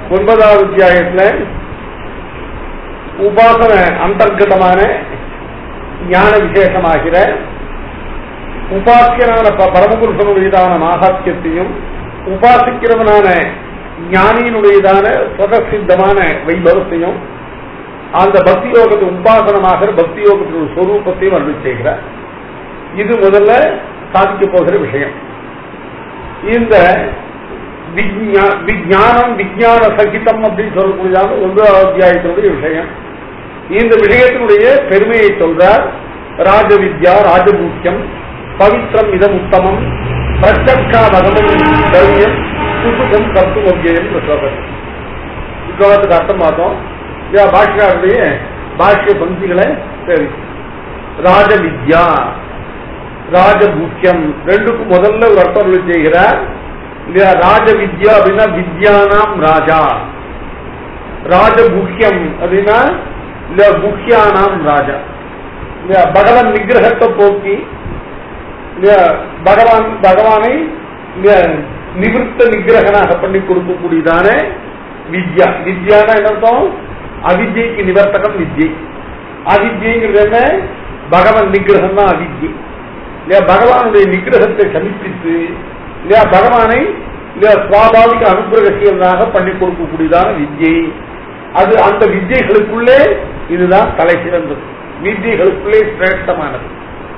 ஒன்பதாவது அத்தியாயத்துல உபாசன அந்தர்கதமான ஞான விசேஷமாகிற உபாசியனான ப- பரமபுருஷனுடையதான மாகாத்தியத்தையும் உபாசிக்கிறவனான ஞானியினுடையதான சுதசித்தமான வைபவத்தையும் அந்த பக்தி யோகத்தை உபாசனமாகிற பக்தி யோகத்தின் ஸ்வரூபத்தையும் அருள் செய்கிறார் இது முதல்ல சாதிக்க போகிற விஷயம் இந்த விஞ்ஞா- விஞ்ஞானம் விஞ்ஞான சகிதம் அப்படின்னு சொல்லக்கூடியதான ஒன்றாவது அத்தியாயத்தினுடைய விஷயம் இந்த விஷயத்தினுடைய பெருமையை சொல்றார் ராஜவித்யா ராஜபூக்கியம் பவித்ரம் இதம் உத்தமம் பிரச்சக்கா பகவன் தர்மியம் சுசுகம் கர்த்துவம் ஸ்லோகம் ஸ்லோகத்துக்கு அர்த்தம் பார்த்தோம் இல்லையா பாஷ்யாருடைய பாஷ்ய பங்கிகளை சரி ராஜவித்யா ராஜபூக்கியம் ரெண்டுக்கும் முதல்ல ஒரு அர்த்தம் அருள் செய்கிறார் இல்லையா ராஜவித்யா அப்படின்னா வித்யானாம் ராஜா ராஜபூக்கியம் அப்படின்னா இல்ல முக்கியானாம் ராஜா இல்லையா பகவான் நிகிரகத்தை போக்கி இல்லையா பகவான் பகவானை இல்லையா நிவிருத்த நிகிரகனாக பண்ணி கொடுக்கக்கூடியதான வித்யா வித்யானா என்ன அர்த்தம் அவித்யைக்கு நிவர்த்தகம் வித்யை அவித்யங்கிறது என்ன பகவான் நிகிரகம் தான் அவித்யை இல்லையா பகவானுடைய நிகிரகத்தை சமர்ப்பித்து இல்லையா பகவானை இல்லையா சுவாபாவிக அனுகிரகசீலனாக பண்ணி கொடுக்கக்கூடியதான வித்யை அது அந்த வித்யைகளுக்குள்ளே இதுதான் தலை சிறந்தது வித்யைகளுக்குள்ளே சிரேஷ்டமானது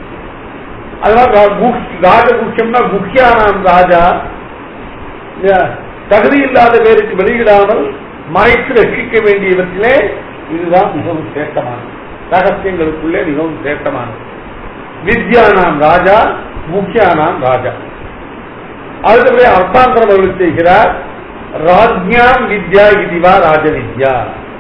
அதனால ரா- முக்- ராஜமுக்கியம்னா முக்கியானாம் ராஜா இல்லையா? தகுதி இல்லாத பேருக்கு வெளியிடாமல் மறைத்து ரட்சிக்க வேண்டியவற்றிலே இதுதான் மிகவும் சிரேஷ்டமானது ரகசியங்களுக்குள்ளே மிகவும் சிரேஷ்டமானது வித்யானாம் ராஜா முக்கியானாம் ராஜா அதுக்கு அர்த்தாந்தரம் அருள் செய்கிறார் ராஜ்யாம் வித்யா இதுவா ராஜவித்யா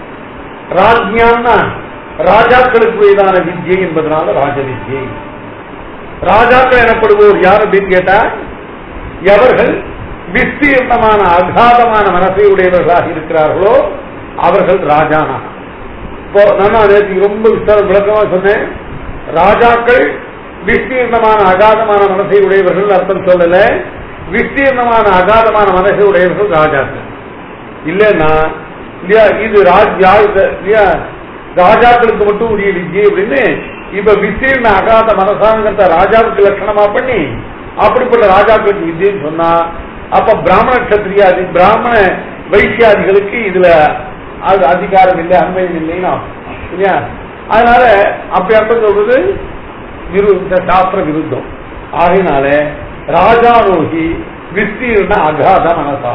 ராஜ்யாம்னா ராஜாக்களுக்குரியதான வித்யை என்பதனால ராஜவித்யை ராஜாக்கள் எனப்படுவோர் யார் அப்படின்னு கேட்டா எவர்கள் விஸ்தீர்ணமான அகாதமான மனசை உடையவர்களாக இருக்கிறார்களோ அவர்கள் ராஜானா இப்போ நான் நேற்று ரொம்ப விஸ்தார விளக்கமா சொன்னேன் ராஜாக்கள் விஸ்தீர்ணமான அகாதமான மனசை உடையவர்கள் அர்த்தம் சொல்லல விஸ்தீர்ணமான அகாதமான மனசை உடையவர்கள் ராஜாக்கள் இல்லைன்னா இல்லையா இது ராஜ்யா இது- இல்லையா ராஜாக்களுக்கு மட்டும் உரிய வித்யை அப்படின்னு இப்ப விஸ்தீர்ண அகாத மனசாங்கிறத ராஜாவுக்கு லட்சணமா பண்ணி அப்படிப்பட்ட ராஜாக்களுக்கு வித்யன்னு சொன்னா அப்ப பிராமண கத்திரியாதி பிராமண வைசியாதிகளுக்கு இதுல அது அதிகாரம் இல்லை அன்மையம் இல்லைன்னா இல்லையா அதனால அப்படி அர்த்தம் சொல்றது விருத்த சாஸ்திர விருத்தம் ஆகையினால ராஜாரோகி விஸ்தீர்ண அகாத மனசா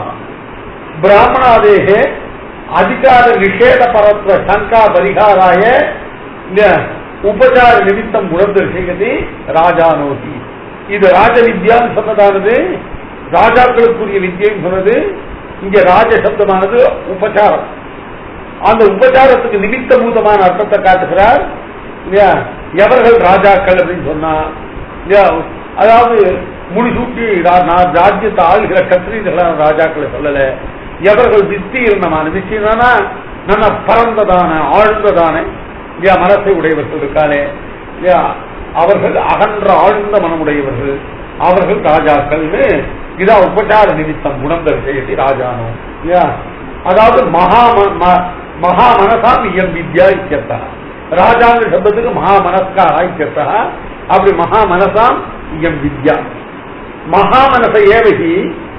பிராமணாதேகே அதிகார நிஷேத பரத்வ சங்கா பரிகாராய இந்த உபச்சார நிமித்தம் குணதர்சிகதி ராஜானோகி இது ராஜ வித்யான்னு சொன்னதானது ராஜாக்களுக்குரிய வித்யன்னு சொன்னது இங்க ராஜ சப்தமானது உபச்சாரம் அந்த உபச்சாரத்துக்கு நிமித்தபூதமான அர்த்தத்தை காட்டுகிறார் இல்லையா எவர்கள் ராஜாக்கள் அப்படின்னு சொன்னா இல்லையா அதாவது முடிசூட்டி ரா- நான் ராஜ்யத்தை ஆளுகிற கத்திரிகளான ராஜாக்களை சொல்லல எவர்கள் விஸ்தீர்ணமான விஸ்தீர்ணனா நல்ல பரந்ததான ஆழ்ந்ததான இல்லையா மனசை உடையவர்கள் இருக்காளே இல்லையா அவர்கள் அகன்ற ஆழ்ந்த மனமுடையவர்கள் அவர்கள் ராஜாக்கள்னு இதான் உபச்சார நிமித்தம் குணந்த விஷயத்தை ராஜானோ இல்லையா அதாவது மகா ம- ம- மகா மனசாம் இயம் வித்யா இத்தியர்த்தா ராஜாங்க சப்தத்துக்கு மகா மனஸ்கா இத்தியர்த்தா அப்படி மகா மனசாம் இயம் வித்யா மகா மனச ஏவகி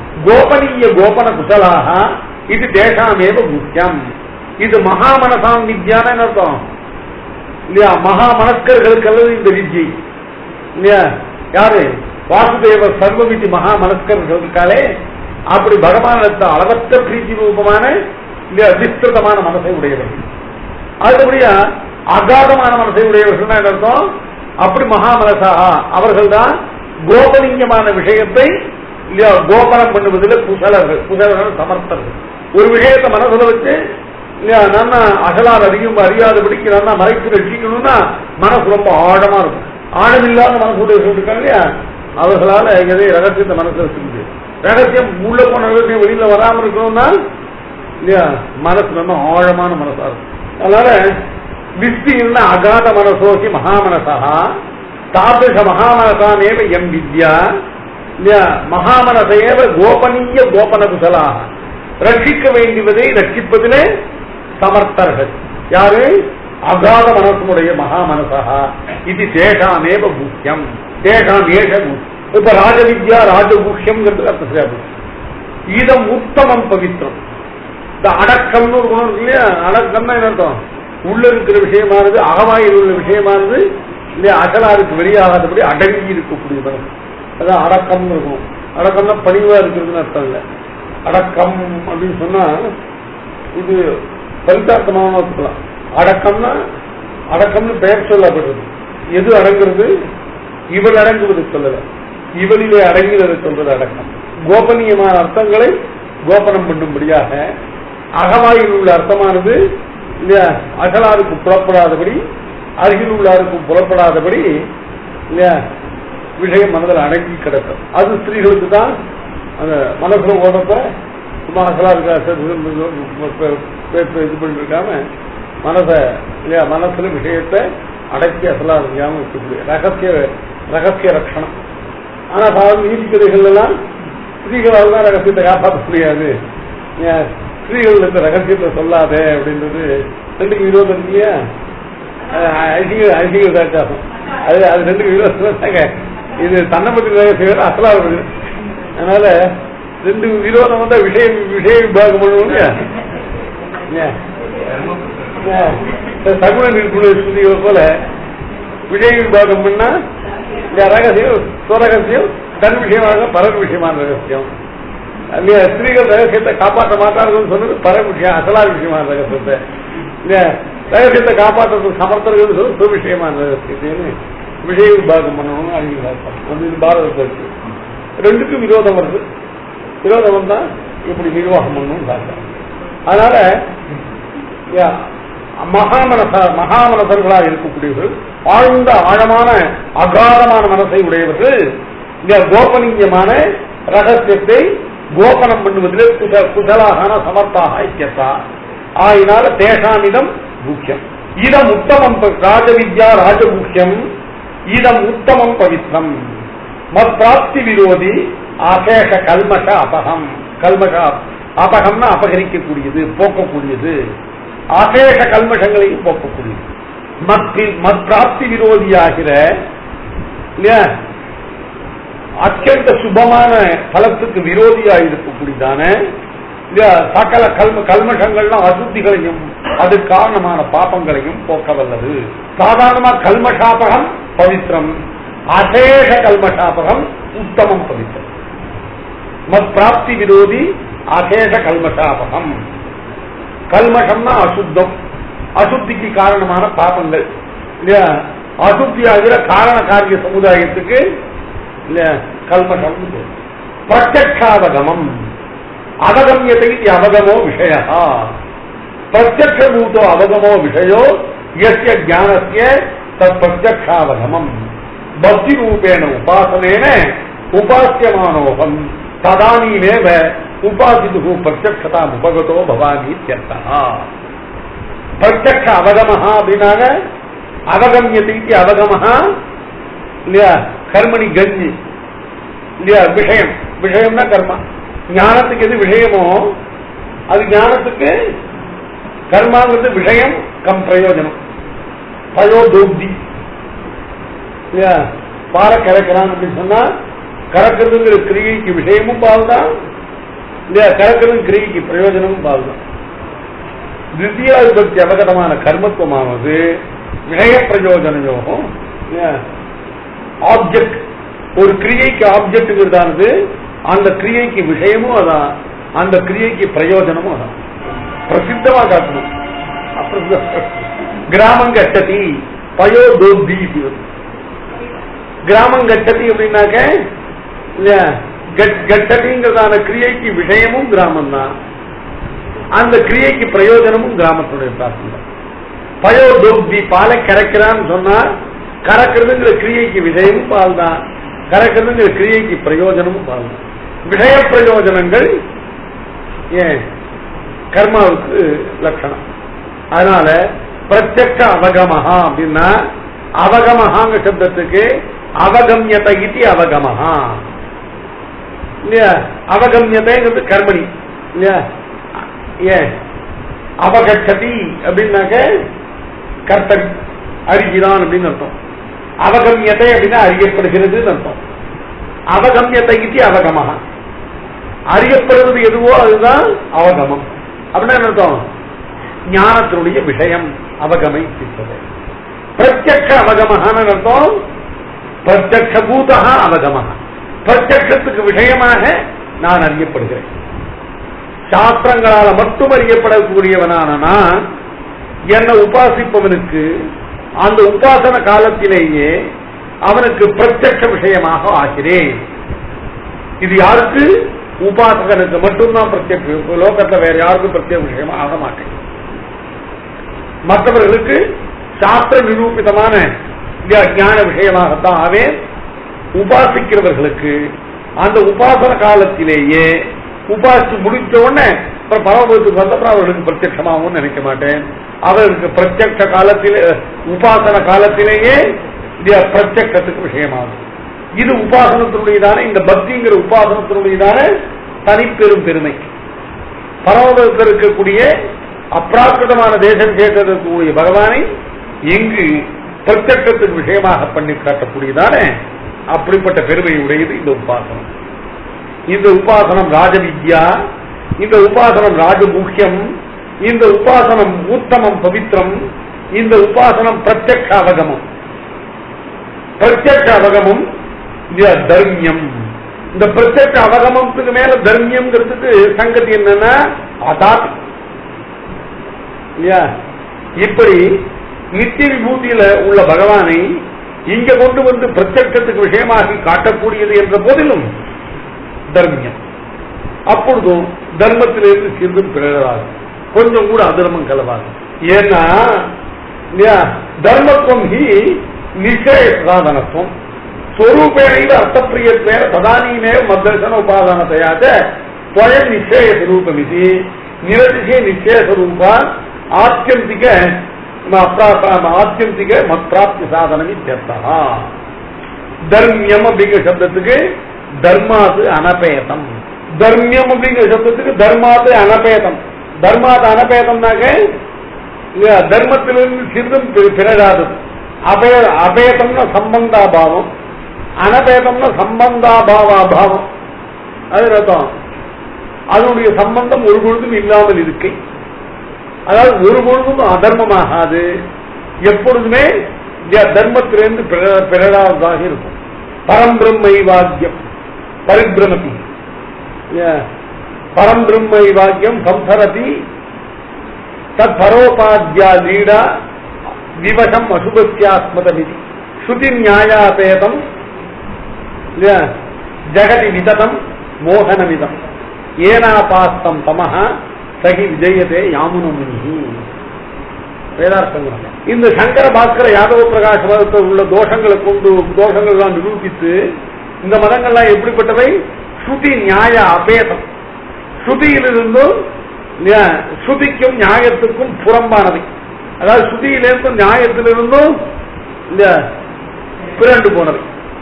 கோபனீய கோபன குசலாக இது தேசாமேவ முக்கியம் இது மகா மனசாம் வித்யான்னு அர்த்தம் இல்லையா மகா மனஸ்கர்களுக்கு இந்த வித்யை இல்லையா யாரு வாசுதேவ சர்வவிதி மகா மனஸ்கர்கள் இருக்காளே அப்படி பகவானிடத்த அளவற்ற பிரீத்தி ரூபமான இல்லையா விஸ்திருதமான மனசை உடையவர்கள் அதுபடியா அகாதமான மனசை உடையவர்கள் என்ன அர்த்தம் அப்படி மகா மனசாக அவர்கள் தான் கோபனீயமான விஷயத்தை இல்லையா கோபனம் பண்ணுவதில் குசலர்கள் குசலர்கள் சமர்த்தர்கள் ஒரு விஷயத்தை மனசுல வச்சு இல்லையா நான் அகலால் அதிகம் அறியாதபடிக்கு நான் மறைத்து ரட்சிக்கணும்னா மனசு ரொம்ப ஆழமா இருக்கும் ஆழமில்லாத மனசுடைய இருக்காங்க இல்லையா அவர்களால எதை ரகசியத்தை மனசுல வச்சுக்க முடியும் ரகசியம் உள்ள போன ரகசியம் வெளியில வராம இருக்கணும்னா இல்லையா மனசு ரொம்ப ஆழமான மனசா இருக்கும் அதனால விஸ்தீர்ண அகாத மனசோகி மகாமனசா தாபிருஷ மகாமனசாமேவ எம் வித்யா இல்லையா மகாமனசையேவ கோபனீய கோபன குசலாக ரட்சிக்க வேண்டியதை ரட்சிப்பதிலே சமர்த்தர்கள் யாரு அகாத மனசுடைய மகா மனசா இது தேஷாமேவ முக்கியம் தேஷாம் ஏஷ முக்கியம். இப்ப ராஜவித்யா ராஜகுஹ்யம் அர்த்தம் சரியா போச்சு. இதம் உத்தமம் பவித்திரம் இந்த அடக்கம்னு ஒரு குணம் இருக்கு இல்லையா அடக்கம்னா என்ன அர்த்தம் உள்ள இருக்கிற விஷயமானது அகவாயில் உள்ள விஷயமானது இல்லையா அகலாருக்கு வெளியாகாதபடி அடங்கி இருக்கக்கூடிய மனசு அதான் அடக்கம்னு இருக்கும் அடக்கம்னா பணிவா இருக்கிறதுன்னு அர்த்தம் இல்லை அடக்கம் அப்படின்னு சொன்னா இது பரிதார்த்தமாக வச்சுக்கலாம் அடக்கம்னா அடக்கம்னு பெயர் சொல்லப்படுறது எது அடங்குறது இவள் அடங்குவது சொல்லல இவளிலே அடங்குவது சொல்றது அடக்கம் கோபனீயமான அர்த்தங்களை கோபனம் பண்ணும்படியாக அகவாயில் உள்ள அர்த்தமானது இல்லையா அகலாருக்கு புலப்படாதபடி அருகில் உள்ளாருக்கும் புலப்படாதபடி இல்லையா விஷயம் மனதில் அடங்கி கிடக்கும் அது ஸ்திரீகளுக்கு தான் அந்த மனசுல ஓடப்ப சும்மா அகலா இருக்கா இது பண்ணிருக்காம மனச இல்லையா மனசுல விஷயத்தை அடக்கி அசலா இருக்காம இருக்கக்கூடிய ரகசிய ரகசிய ரட்சணம் ஆனா பாவம் நீதிக்கதைகள் எல்லாம் ஸ்திரீகளால் தான் ரகசியத்தை காப்பாற்ற முடியாது ஏன், ஸ்திரீகள் இந்த ரகசியத்தை சொல்லாதே அப்படின்றது ரெண்டுக்கு விரோதம் இல்லையா அது ஐசிக ஐசிக வித்தியாசம் அது அது ரெண்டுக்கு விரோதம் தாங்க இது தன்னை பற்றி ரகசியம் அசலா இருக்குது அதனால ரெண்டு விரோதம் வந்தா விஷய விஷய விபாகம் பண்ணுவோம் இல்லையா ஏன்? ஏன்? இந்த சகுன நிற்புண ஸ்ருதிகள் போல விஷய விபாகம் பண்ணா இந்த ரகசியம் சுரகசியம் தன் விஷயமாக பரன் விஷயமான ரகசியம் இல்லையா ஸ்திரீகள் ரகசியத்தை காப்பாற்ற மாட்டார்கள் சொன்னது பர விஷயம் அசலா விஷயமான ரகசியத்தை இல்லையா ரகசியத்தை காப்பாற்றுறதுக்கு சமர்த்தர்கள் சொல்லி சுய விஷயமான ரகசியத்தைன்னு விஷய விபாகம் பண்ணணும்னு அறிவிக்கிறார் அது இது பாரதத்தில் இருக்கு ரெண்டுக்கும் விரோதம் வருது விரோதம் வந்தா இப்படி நிர்வாகம் பண்ணணும்னு பார்க்கிறேன் அதனால யா, மகாமனச மகாமனசர்களாக இருக்கக்கூடியவர்கள் ஆழ்ந்த ஆழமான அகாரமான மனசை உடையவர்கள் இந்த கோபனீயமான ரகசியத்தை கோபனம் பண்ணுவதிலே குச குசலாகான சமர்த்தாக ஐக்கியத்தா ஆயினால தேசாமிதம் முக்கியம் இதம் உத்தமம் ப- ராஜவித்யா ராஜமுக்கியம் இதம் உத்தமம் பவித்ரம் மத்ராப்தி விரோதி அசேஷ கல்மஷ அபகம் கல்மஷ அபகம்னா அபகரிக்கக்கூடியது போக்கக்கூடியது அசேஷ கல்மஷங்களையும் போக்கக்கூடியது மத்தி மத்ராப்தி விரோதியாகிற இல்லையா அத்தியந்த சுபமான பலத்துக்கு விரோதியா இருக்கக்கூடியதான இல்லையா சகல கல்ம கல்மஷங்கள்லாம் அசுத்திகளையும் அது காரணமான பாப்பங்களையும் போக்க வல்லது சாதாரணமா கல்மஷாபகம் பவித்ரம் அசேஷ கல்மஷாபகம் உத்தமம் பவித்ரம் மத் பிராப்தி விரோதி அசேஷ கல்மஷாபகம் கல்மஷம்னா அசுத்தம் அசுத்திக்கு காரணமான பாபங்கள் இல்லையா அசுத்தி ஆகிற காரண காரிய சமுதாயத்துக்கு இல்லையா கல்மஷம் பிரத்யக்ஷாவகமம் அவகமியத்தை இது அவகமோ விஷய பிரத்யக்ஷபூதோ அவகமோ விஷயோ எஸ்ய ஞானஸ்ய தத் பிரத்யக்ஷாவகமம் பக்தி ரூபேண உபாசனேன உபாசியமானோகம் ததானீமேவ உபாசிது பிரத்யக்ஷதாம் உபகதோ பவாமி இत्यर्थः பிரத்யக்ஷ அவகமஹ அப்படின்னாக அவகமியத்தை இது அவகமஹ இல்லையா கர்மணி கஞ்சி இல்லையா விஷயம் விஷயம்னா கர்மா ஞானத்துக்கு எது விஷயமோ அது ஞானத்துக்கு கர்மாங்கிறது விஷயம் கம் பிரயோஜனம் பயோதோப்தி இல்லையா பாலை கறக்கிறான் அப்படின்னு சொன்னா கறக்கிறதுங்கிற கிரியைக்கு விஷயமும் பால் தான் இல்லையா கறக்கிறது கிரியைக்கு பிரயோஜனமும் பால் தான் திவ்யாதிபத்தி அவகதமான கர்மத்துவமானது விஷய பிரயோஜனயோகம் ஆப்ஜெக்ட் ஒரு கிரியைக்கு ஆப்ஜெக்ட்ங்கிறதானது அந்த கிரியைக்கு விஷயமும் அதான் அந்த கிரியைக்கு பிரயோஜனமும் அதான் பிரசித்தமா காட்டணும் அப்பிரசித்த- கிராமம் கட்டதி பயோதோத்தி இது வந்து. கிராமம் கட்டதி அப்படின்னாக்க இல்லையா கட்- கட்டதிங்கிறதான கிரியைக்கு விஷயமும் கிராமம் தான் அந்த கிரியைக்கு பிரயோஜனமும் கிராமத்துடைய பிரார்த்தனை தான் பயோதோக்தி பாலை கறக்கிறான்னு சொன்னா கறக்கிறதுங்கிற கிரியைக்கு விஷயமும் பால் தான் கறக்கிறதுங்கிற கிரியைக்கு பிரயோஜனமும் பால் தான் விஷய பிரயோஜனங்கள் ஏன் கர்மாவுக்கு லட்சணம் அதனால பிரத்யக்ஷ அவகமஹா அப்படின்னா அவகமஹாங்க சப்தத்துக்கு அவகமியத இதி அவகமஹா இல்லையா அவகமியதைங்கிறது கர்மணி இல்லையா ஏன் அவகச்சதி அப்படின்னாக்க கர்த்தன் அறிகிறான் அப்படின்னு அர்த்தம் அவகமியத்தை அப்படின்னா அறியப்படுகிறதுன்னு அர்த்தம் அவகமியத்தைக்கு அவகமாக அறியப்படுவது எதுவோ அதுதான் அவகமம் அப்படின்னா என்ன அர்த்தம் ஞானத்தினுடைய விஷயம் அவகமைத்திருப்பது பிரத்யக்ஷ அவகமகான அர்த்தம் பிரத்யக்ஷ பூதா அவகமக பிரத்யக்ஷத்துக்கு விஷயமாக நான் அறியப்படுகிறேன் சாஸ்திரங்களால மட்டும் அறியப்படக்கூடியவனான நான் என்னை உபாசிப்பவனுக்கு அந்த உபாசன காலத்திலேயே அவனுக்கு பிரத்யக்ஷ விஷயமாக ஆகிறேன் இது யாருக்கு உபாசகனுக்கு மட்டும்தான் பிரத்யக்ஷ லோகத்துல வேற யாருக்கும் பிரத்யேக விஷயமா ஆக மாட்டேன் மற்றவர்களுக்கு சாஸ்திர நிரூபிதமான ஞான விஷயமாகத்தான் ஆவேன் உபாசிக்கிறவர்களுக்கு அந்த உபாசன காலத்திலேயே உபாசித்து முடிச்ச உடனே அப்புறம் பரமபதத்துக்கு வந்தப்பறம் அவர்களுக்கு பிரத்யட்சமாகவும் நினைக்க மாட்டேன் அவர்களுக்கு பிரத்யக்ஷ காலத்திலே உபாசன காலத்திலேயே இது பிரத்யக்ஷத்துக்கு விஷயமாகும் இது உபாசனத்தினுடையதான இந்த பக்திங்கிற உபாசனத்தினுடையதான தனிப்பெரும் பெருமை பரமபதத்தில் இருக்கக்கூடிய அப்ராக்கிருதமான தேசம் சேர்த்திருக்கக்கூடிய பகவானை இங்கு பிரத்யட்சத்துக்கு விஷயமாக பண்ணி காட்டக்கூடியதான அப்படிப்பட்ட பெருமை உடையது இந்த உபாசனம் இந்த உபாசனம் ராஜவித்யா இந்த உபாசனம் ராஜமுக்கியம் இந்த உபாசனம் உத்தமம் பவித்திரம் இந்த உபாசனம் பிரத்யக்ஷ அவகமம் பிரத்யக்ஷ அவகமம் இது தர்மியம் இந்த பிரத்யக்ஷ அவகமத்துக்கு மேல தர்மியம்ங்கிறதுக்கு சங்கதி என்னன்னா அதாத் இல்லையா இப்படி நித்திய விபூதியில உள்ள பகவானை இங்க கொண்டு வந்து பிரத்யட்சத்துக்கு விஷயமாகி காட்டக்கூடியது என்ற போதிலும் தர்மியம் அப்பொழுதும் தர்மத்திலிருந்து சிறிதும் பிறராது கொஞ்சம் கூட அதர்மம் கலவாது ஏன்னா இல்லையா தர்மத்துவம் ஹி நிஷய சாதனத்துவம் ஸ்வரூபேணைவ அர்த்தப்பிரியத்வேன ததானீமேவ மத்தர்சன உபாதானத்தையாச்ச ஸ்வயம் நிச்சய ஸ்வரூபம் இது நிரதிசய நிச்சய ஸ்வரூபா ஆத்தியந்திக ஆத்தியந்திக மத்ராப்தி சாதனம் இத்தியர்த்தா தர்மியம் அப்படிங்கிற சப்தத்துக்கு தர்மாது அனபேதம் தர்மியம் அப்படிங்கிற சப்தத்துக்கு தர்மாது அனபேதம் தர்மாது அனபேதம்னாக்க இல்ல, தர்மத்திலிருந்து சிறிதும் பி- பிறராதது அபே அபேதம்னா சம்பந்தாபாவம் அனபேதம்னா சம்பந்தாபாவாபாவம் அது அர்த்தம் அதனுடைய சம்பந்தம் ஒரு பொழுதும் இல்லாமல் இருக்கை அதாவது ஒரு பொழுதும் அதர்மமாகாது எப்பொழுதுமே ய- தர்மத்திலிருந்து பிற- பிறராததாக இருக்கும் பரம்பிரம்மை வாக்கியம் பரிபிரமதி ய- பரம்பிரம்மை வாக்கியம் சம்சரதி தத் பரோபாத்யா லீடா விவசம் அசுபத்தியாத்மதமிதி ஸ்ருதி நியாயாபேதம் இல்லையா? ஜகதி விததம் மோகனமிதம் ஏனாபாஸ்தம் தமஹ சகி விஜயதே யாமுனமுனி வேதார்த்தங்கள் இந்த சங்கர பாஸ்கர யாதவ பிரகாஷ் மதத்தில் உள்ள தோஷங்களை கொண்டு தோஷங்கள் எல்லாம் நிரூபித்து இந்த மதங்கள்லாம் எப்படிப்பட்டவை ஸ்ருதி நியாய அபேதம் ஸ்ருதியிலிருந்தும் இல்லையா, ஸ்ருதிக்கும் நியாயத்துக்கும் புறம்பானவை அதாவது ஸ்ருதியிலிருந்தும் நியாயத்திலிருந்தும் இல்லையா, பிறண்டு போனவை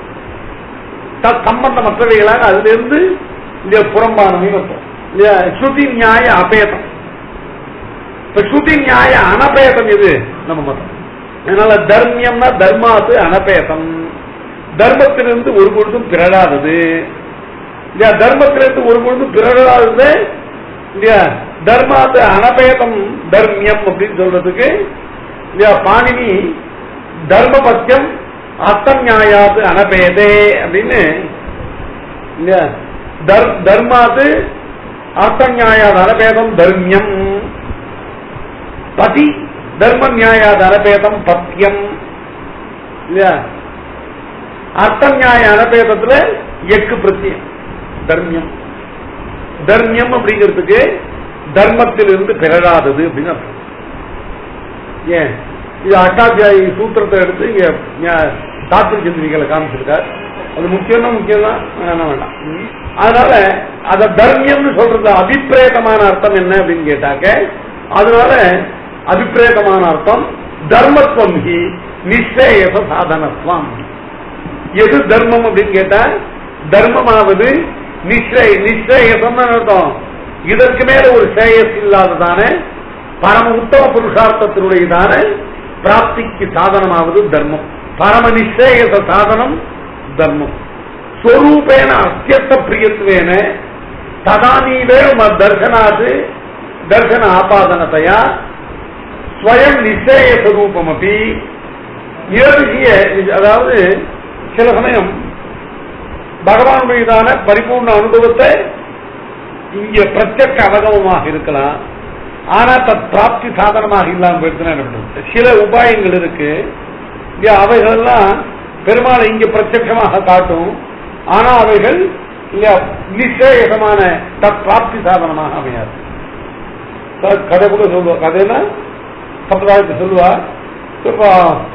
த- சம்பந்தமற்றவைகளாக அதிலிருந்து இல்லையா புறம்பானவை அர்த்தம் இல்லையா ஸ்ருதி நியாய அபேதம் இப்ப ஸ்ருதி நியாய அனபேதம் இது நம்ம மதம் அதனால தர்மியம்னா தர்மாத்து அனபேதம் தர்மத்திலிருந்து ஒரு பொழுதும் பிறடாதது இல்லையா தர்மத்திலிருந்து ஒரு பொழுதும் பிறடாதது இல்லையா தர்மாத்து அனபேதம் தர்மியம் அப்படின்னு சொல்றதுக்கு இல்லையா பாணினி தர்மபத்தியம் அர்த்தம் நியாயாது அனபேதே அப்படின்னு இல்லையா தர்- தர்மாத்து அர்த்தம் நியாயாது அனபேதம் தர்மியம் பதி தர்ம நியாயாத அனபேதம் பத்தியம் இல்லையா அர்த்த நியாய அனபேதத்துல எக்கு பிரத்தியம் தர்மியம் தர்மியம் அப்படிங்கிறதுக்கு தர்மத்திலிருந்து பிறழாதது அப்படின்னு அர்த்தம் ஏன் இது அட்டாத்தியாயி சூத்திரத்தை எடுத்து இங்க ஞா- தாத்பரிய சிந்தனைகளை காமிச்சிருக்கார் அது முக்கியம்னா முக்கியம் தான் வேணாம் வேண்டாம் ம். அதனால அத தர்மியம்னு சொல்றது அபிப்பிரேதமான அர்த்தம் என்ன அப்படின்னு கேட்டாக்க அதனால அபிப்பிரேதமான அர்த்தம் தர்மத்துவம் ஹி நிச்சயச சாதனத்துவம் எது தர்மம் அப்படின்னு கேட்டா தர்மமாவது நிச்சய நிச்சயசம் அர்த்தம் இதற்கு மேல ஒரு சேயஸ் இல்லாததான பரம உத்தம புருஷார்த்தத்தினுடையதான பிராப்திக்கு சாதனமாவது தர்மம் பரம நிச்சேயச சாதனம் தர்மம் ஸ்வரூபேன அத்தியத்த பிரியத்துவேன ததானீவேவ தர்சனாது தர்சன ஆபாதனத்தையா ஸ்வயம் நிச்சய ஸ்வரூபம் அப்படி நிரதிய அதாவது சில சமயம் பகவானுடையதான பரிபூர்ண அனுபவத்தை இங்க பிரத்யட்ச அவகமமாக இருக்கலாம் ஆனா தத் பிராப்தி சாதனமாக இல்லாம போயிடுச்சுன்னா என்ன பண்றது சில உபாயங்கள் இருக்கு இங்க அவைகள் எல்லாம் பெருமாளை இங்க பிரத்யட்சமாக காட்டும் ஆனா அவைகள் இங்க நிச்சயமான தத் பிராப்தி சாதனமாக அமையாது க- கதை கூட சொல்லுவா கதைன்னா சம்பிரதாயத்தை சொல்லுவா இப்போ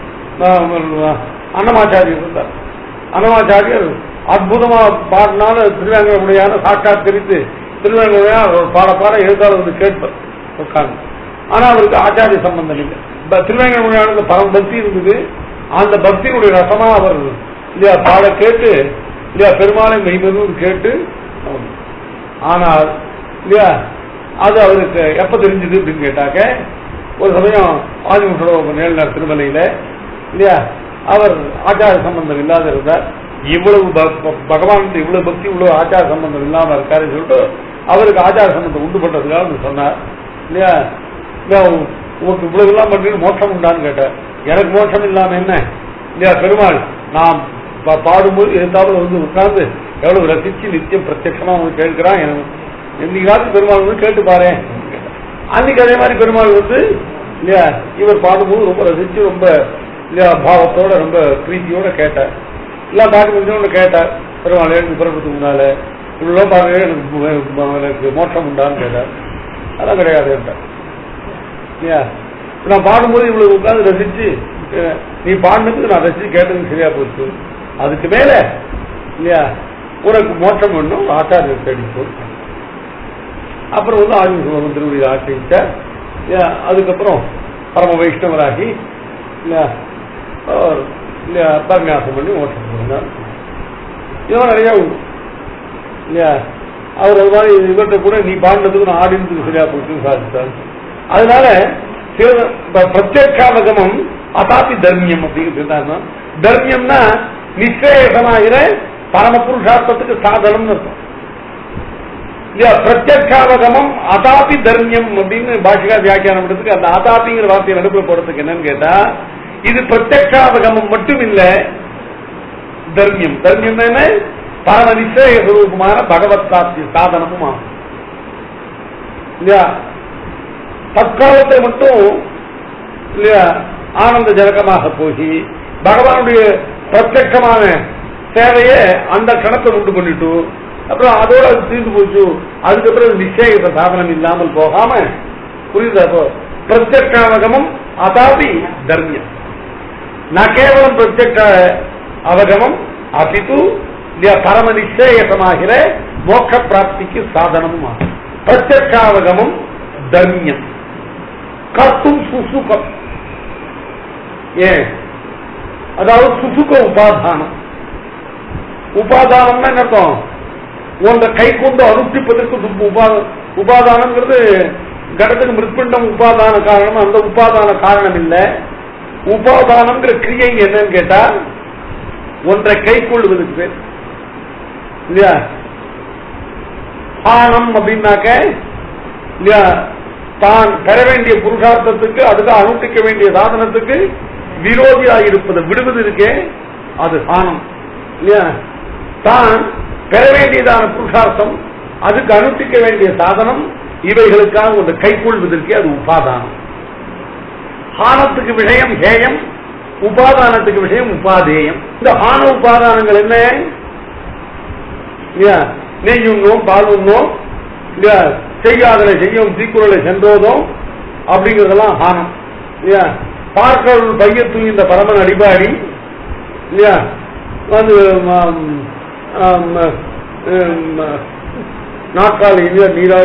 அன்னமாச்சாரியர் இருந்தார் அன்னமாச்சாரியர் அற்புதமா பாடினால திருவேங்கடமுடையான சாட்சாத் தெரித்து திருவேங்கடையார் ஒரு பாட பாட எழுத்தாளர் வந்து கேட்பார் உட்கார்ந்து ஆனா அவருக்கு ஆச்சாரிய சம்பந்தம் இல்லை ப- திருவேங்கடமுடையானுக்கு பரம பக்தி இருந்தது அந்த பக்தியினுடைய ரசமா அவர் இல்லையா பாட கேட்டு இல்லையா பெருமாளை மெய்மெதும் கேட்டு அவர் ஆனால் இல்லையா அது அவருக்கு எப்ப தெரிஞ்சது அப்படின்னு கேட்டாக்க ஒரு சமயம் ஆதிமுக நேரினார் திருமலையில இல்லையா அவர் ஆச்சார சம்பந்தம் இல்லாத இருந்தார் இவ்வளவு ப- ப- பகவான் இவ்வளவு பக்தி இவ்வளவு ஆச்சார சம்பந்தம் இல்லாம இருக்காருன்னு சொல்லிட்டு அவருக்கு ஆச்சார சம்பந்தம் உண்டு பண்றதுக்காக அவர் சொன்னார் இல்லையா இல்லையா உ- உனக்கு இவ்வளவு எல்லாம் பண்றீங்க மோட்சம் உண்டான்னு கேட்டார் எனக்கு மோட்சம் இல்லாம என்ன இல்லையா பெருமாள் நாம் பா- பாடும்போது இருந்தாலும் வந்து உட்கார்ந்து எவ்வளவு ரசிச்சு நித்தியம் பிரத்யட்சமா வந்து கேட்கிறான் எனக்கு என்னைக்காவது பெருமாள் வந்து கேட்டு பாரு அன்னைக்கு அதே மாதிரி பெருமாள் வந்து இல்லையா இவர் பாடும்போது ரொம்ப ரசிச்சு ரொம்ப இல்லையா பாவத்தோட ரொம்ப பிரீத்தியோட கேட்டார் எல்லாம் பாட்டு முடிஞ்சோன்னு கேட்டார் பெருமாள் எழுந்து பிறப்பதுக்கு முன்னால இவ்வளவு பாருங்க எனக்கு மு- எனக்கு மோட்சம் உண்டான்னு கேட்டார் அதெல்லாம் கிடையாது என்றார் இல்லையா இப்ப நான் பாடும்போது இவ்வளவு உட்கார்ந்து ரசிச்சு அஹ், நீ பாடினதுக்கு நான் ரசிச்சு கேட்டதுக்கு சரியா போச்சு அதுக்கு மேல இல்லையா உனக்கு மோட்சம் வேணும் ஆச்சாரியர் தேடி போட்டு அப்புறம் வந்து ஆயுள் சுலபம் திருவடி ஆசிரிச்சார் இல்லையா அதுக்கப்புறம் பரம வைஷ்ணவராகி இல்லையா அவர் இல்லையா பரநியாசம் பண்ணி மோட்சம் போனார் இதெல்லாம் நிறைய உண்டு இல்லையா அவர் அது மாதிரி இவர்கிட்ட கூட நீ பாடினதுக்கு நான் ஆடினதுக்கு சரியா போச்சுன்னு சாதித்தார் அதனால சில- ப- பிரத்யேகாவகமம் அதாபி தர்மியம் அப்படிங்கிறது தர்மியம்னா நிச்சயமாகிற பரம புருஷார்த்தத்துக்கு சாதனம்னு இருக்கும் இல்லையா பிரத்யக்ஷாவகமம் அதாபி தர்மியம் அப்படின்னு பாஷிகா வியாக்கியானம் பண்றதுக்கு அந்த அதாபிங்கிற வார்த்தையை நடுப்புல போடுறதுக்கு என்னன்னு கேட்டா இது பிரத்யக்ஷாவகமம் மட்டும் இல்ல தர்மியம் தர்மியம் என்ன பரம நிச்சய சுரூபமான பகவத் பிராப்தி சாதனமும் ஆகும் இல்லையா தற்காலத்தை மட்டும் இல்லையா ஆனந்த ஜனகமாக போகி பகவானுடைய பிரத்யட்சமான சேவையை அந்த கணத்தை உண்டு பண்ணிட்டு அப்புறம் அதோட அது தீர்ந்து போச்சு அதுக்கப்புறம் நிச்சய சாதனம் இல்லாமல் போகாம புரியுதா அப்போ பிரத்யக்ஷாவகமம் அதாபி தர்மியம் ந கேவலம் பிரத்யக்ஷ அவகமம் அபிது இல்லையா பரம நிச்சயசமாகிற மோட்ச பிராப்திக்கு சாதனமும் ஆகும் பிரத்யக்ஷாவகமம் தர்மியம் கர்த்தும் சுசுகம் ஏன் அதாவது சுசுக உபாதானம் உபாதானம்னா என்ன அர்த்தம் உங்க கை கொண்டு அனுஷ்டிப்பதற்கு சுப்பு உபா உபாதானங்கிறது கடத்துக்கு மிருத்பிண்டம் உபாதான காரணம் அந்த உபாதான காரணம் இல்ல உபாதானம்ங்கிற கிரியை என்னன்னு கேட்டா ஒன்றை கை கொள்வதற்கு பேர் இல்லையா ஆனம் அப்படின்னாக்க இல்லையா தான் பெற வேண்டிய புருஷார்த்தத்துக்கு அதுக்கு அனுஷ்டிக்க வேண்டிய சாதனத்துக்கு விரோதியாக இருப்பது விடுவது இருக்கே அது ஆனம் இல்லையா தான் பெற வேண்டியதான புருஷார்த்தம் அதுக்கு அனுஷ்டிக்க வேண்டிய சாதனம் இவைகளுக்காக ஒன்று கைக்கொள்வதற்கே அது உபாதானம் ஹானத்துக்கு விஷயம் ஹேயம் உபாதானத்துக்கு விஷயம் உபாதேயம் இந்த ஹான உபாதானங்கள் என்ன இல்லையா நெய் உண்ணோம் பால் உண்ணோம் இல்லையா செய்யாதனை செய்யும் தீக்குறளை சென்றோதும் அப்படிங்கறதெல்லாம் ஹானம் இல்லையா பார்க்கடல் பையத்து இந்த பரமன் அடிபாடி இல்லையா வந்து ஆம், ஆம், ஆம், நாற்காலி இல்லையா நீரா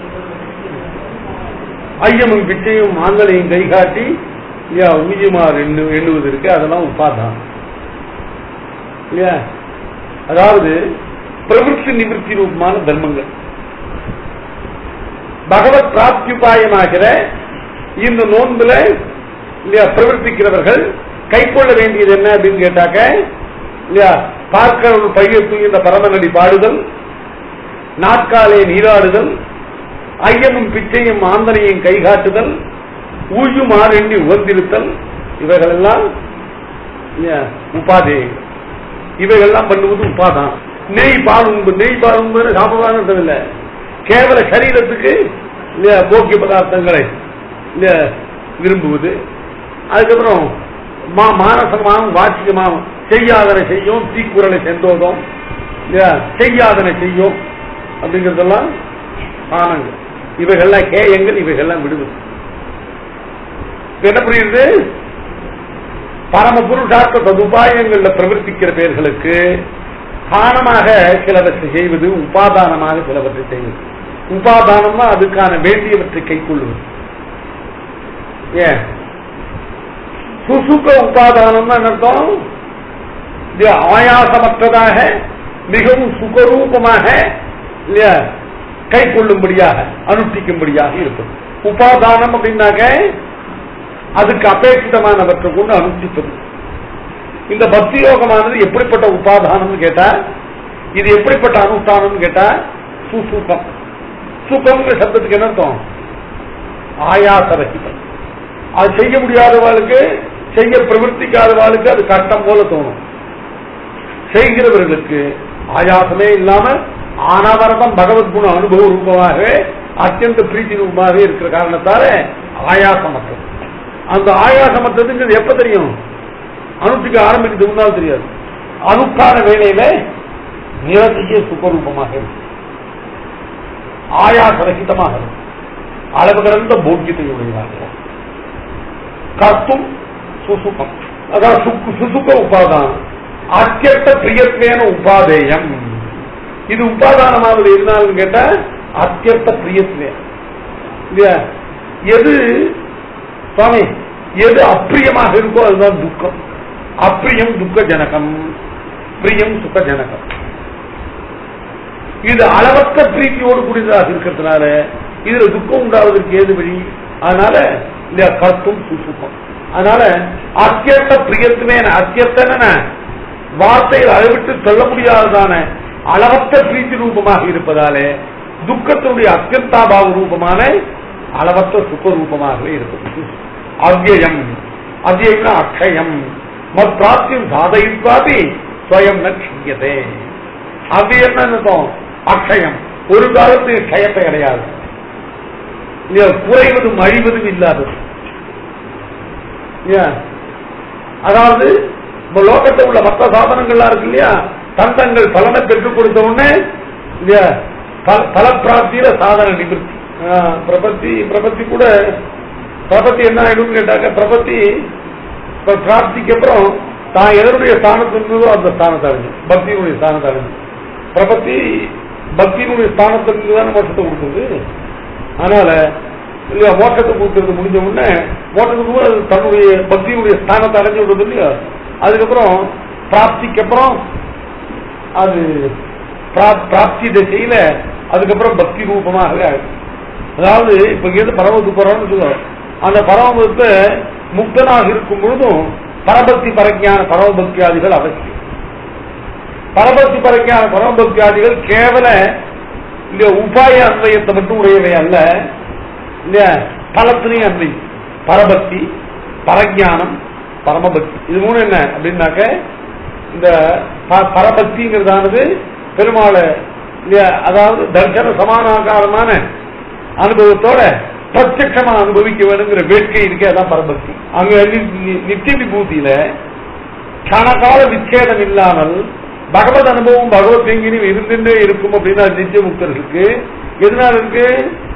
ஐயமும் பிச்சையும் ஆந்தனையும் கை காட்டி இல்லையா உய்யுமாறு எண்ணு எண்ணுவது இருக்கு அதெல்லாம் உபாதான் இல்லையா அதாவது பிரவൃத்தி நிவர்த்தி ரூபமான தர்மங்கள் பகவத் பிராப்தியுபாயமாகிற இந்த நோன்புல இல்லையா பிரவர்த்திக்கிறவர்கள் கைக்கொள்ள வேண்டியது என்ன அப்படின்னு கேட்டாக்க இல்லையா பார்க்கிறவர்கள் பையத்து இந்த பரமநடி பாடுதல் நாட்காலே நீராடுதல் ஐயமும் பிச்சையும் ஆந்தனையும் கைகாட்டுதல் ஊயுமாறு எண்ணி உகந்திருத்தல் இவைகளெல்லாம் இல்லையா, உபாதேயங்கள் இவைகள்லாம் பண்ணுவது உபாதான் நெய் பால் உண்பு நெய் பால் உண்பு சாப்பிடலாம் இல்லை கேவல சரீரத்துக்கு இல்லையா போக்கிய பதார்த்தங்களை இல்லையா விரும்புவது அதுக்கப்புறம் மா மானசமாகவும் வாச்சியமாகவும் செய்யாதனை செய்யும் தீக்குறளை சென்றோதும் இல்லையா செய்யாதனை செய்யும் அப்படிங்கறதெல்லாம் ஆனங்கள் இவைகள்லாம் கேயங்கள் இவைகள்லாம் விடுவது இப்ப என்ன புரியுது பரம புருஷார்த்த சதுபாயங்கள்ல பிரவர்த்திக்கிற பேர்களுக்கு காரணமாக சிலவற்றை செய்வது உபாதானமாக சிலவற்றை செய்வது உபாதானம்னா அதுக்கான வேண்டியவற்றை கைக்கொள்வது ஏன் சுசுக உபாதானம்னா என்ன அர்த்தம் இது ஆயாசமற்றதாக மிகவும் சுகரூபமாக இல்லையா கை கொள்ளும்படியாக அனுஷ்டிக்கும்படியாக இருக்கும் உபாதானம் அப்படின்னாக்க அதுக்கு அபேட்சிதமானவற்றை கொண்டு அனுஷ்டிப்பது இந்த பக்தி யோகமானது எப்படிப்பட்ட உபாதானம்னு கேட்டா இது எப்படிப்பட்ட அனுஷ்டானம் கேட்டா சுசுகம் சுகம்ங்கிற சப்தத்துக்கு என்ன அர்த்தம் ஆயாச ரகிதம் அது செய்ய முடியாதவாளுக்கு செய்ய பிரவர்த்திக்காதவாளுக்கு அது கஷ்டம் போல தோணும் செய்கிறவர்களுக்கு ஆயாசமே இல்லாம ஆனாவரதம் பகவத் குண அனுபவ ரூபமாகவே அத்தியந்த பிரீத்தி ரூபமாகவே இருக்கிற காரணத்தால ஆயாசமற்றது அந்த ஆயாசமற்றதுங்கிறது எப்ப தெரியும் அனுஷ்டிக்க ஆரம்பிக்கிறது முன்னால் தெரியாது அனுஷ்டான வேலையில நிரதிய சுபரூபமாக இருக்கும் ஆயாசரகிதமாக இருக்கும் அளவு கடந்த போக்கியத்தையுடையதாக கர்த்தும் சுசுகம் அதாவது சுக்கு சுசுக உபாதானம் அத்தியர்த்த பிரியத்வேன உபாதேயம் இது உபாதானமாவது எதுனாலும் கேட்டா அத்தியர்த்த பிரியத்வே இல்லையா எது சுவாமி எது அப்பிரியமாக இருக்கோ அதுதான் துக்கம் அப்பிரியம் துக்க ஜனகம் பிரியம் சுக ஜனகம் இது அளவற்ற பிரீத்தியோடு கூடியதாக இருக்கிறதுனால இதுல துக்கம் உண்டாவதற்கு ஏது வழி அதனால இந்த கருத்தும் சுசுக்கம் அதனால அத்தியர்த்த பிரியத்துமே அத்தியர்த்தன வார்த்தைகள் அளவிட்டு சொல்ல முடியாததான அளவற்ற பிரீத்தி ரூபமாக இருப்பதாலே துக்கத்தினுடைய அத்தியந்தாபாவ ரூபமான அளவற்ற சுக ரூபமாகவே இருப்பது அவ்யயம் அவ்யயம்னா அக்ஷயம் மத் பிராப்தியம் சாதயித்வாபி ஸ்வயம் ந க்ஷியதே அவ்வியம் அர்த்தம் அக்ஷயம் ஒரு காலத்து க்ஷயத்தை கிடையாது இல்லையா குறைவதும் அழிவதும் இல்லாதது இல்லையா அதாவது இந்த லோகத்தில் உள்ள மற்ற சாதனங்கள்லாம் இருக்கு இல்லையா தந்தங்கள் பலனை பெற்றுக் கொடுத்த உடனே இல்லையா பல- பல பிராப்தியில சாதன நிவர்த்தி ஆ, பிரபத்தி பிரபத்தி கூட பிரபத்தி என்ன ஆயிடும்னு கேட்டாக்க பிரபத்தி இப்ப பிராப்திக்கு அப்புறம் தான் எதனுடைய ஸ்தானத்தில் இருந்ததோ அந்த ஸ்தானத்தை அடைஞ்சு பக்தியினுடைய ஸ்தானத்தை அடைஞ்சு பிரபத்தி பக்தியினுடைய ஸ்தானத்திலிருந்து தானே மோட்சத்தை கொடுக்குது அதனால இல்லையா மோட்சத்தை கொடுக்கறது முடிஞ்ச உடனே மோட்சத்துக்கு கூட அது தன்னுடைய பக்தியினுடைய ஸ்தானத்தை அடைஞ்சு விடுறது இல்லையா அதுக்கப்புறம் பிராப்திக்கு அப்புறம் அது பிரா- பிராப்தி திசையில அதுக்கப்புறம் பக்தி ரூபமாகவே ஆயிடும் அதாவது இப்ப இங்கிருந்து பரமத்துக்கு போறோம்னு சொல்லுவோம் அந்த பரமபத்தை முக்தனாக இருக்கும் பொழுதும் பரபக்தி பரஜான பரமபக்தியாதிகள் அவசியம் பரபக்தி பரஜான பரமபக்தியாதிகள் கேவல இந்த உபாய அன்வயத்தை மட்டும் உடையவை அல்ல இந்த பலத்திலையும் அன்வை பரபக்தி பரஜானம் பரமபக்தி இது மூணு என்ன அப்படின்னாக்க இந்த ப- பரபக்திங்கிறதானது பெருமாளை இல்லையா, அதாவது தர்சன சமானாகாரமான அனுபவத்தோட பிரத்யட்சமா அனுபவிக்க வேணுங்கிற வேட்கை இருக்கே அதான் பரபக்தி அங்க நி- நி- நித்திய விபூதியில கணக்கால விச்சேதம் இல்லாமல் பகவத் அனுபவம் பகவத் எங்கிலும் இருந்துட்டே இருக்கும் அப்படின்னா நித்திய முக்தர்களுக்கு எதனால இருக்கு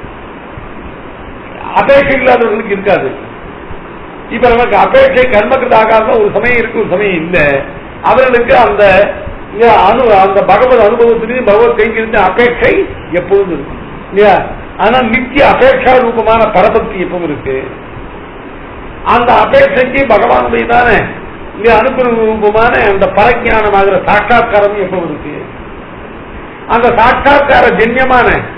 அபேட்சை இல்லாதவர்களுக்கு இருக்காது இப்ப நமக்கு அபேட்சை கர்மகிருத ஆகாத ஒரு சமயம் இருக்கு ஒரு சமயம் இல்ல அவர்களுக்கு அந்த இல்லையா, அனு அந்த பகவத் அனுபவத்திலையும் பகவத் கைங்கிருந்த அபேட்சை எப்பொழுதும் இருக்கும் இல்லையா ஆனா நித்திய அபேட்சா ரூபமான பரபக்தி எப்பவும் இருக்கு அந்த அபேட்சைக்கு பகவானுடைய தானே இல்லையா அனுப்புற ரூபமான அந்த பரஜானமாகிற சாட்சா்காரம் எப்பவும் இருக்கு அந்த சாட்சா்கார ஜன்யமான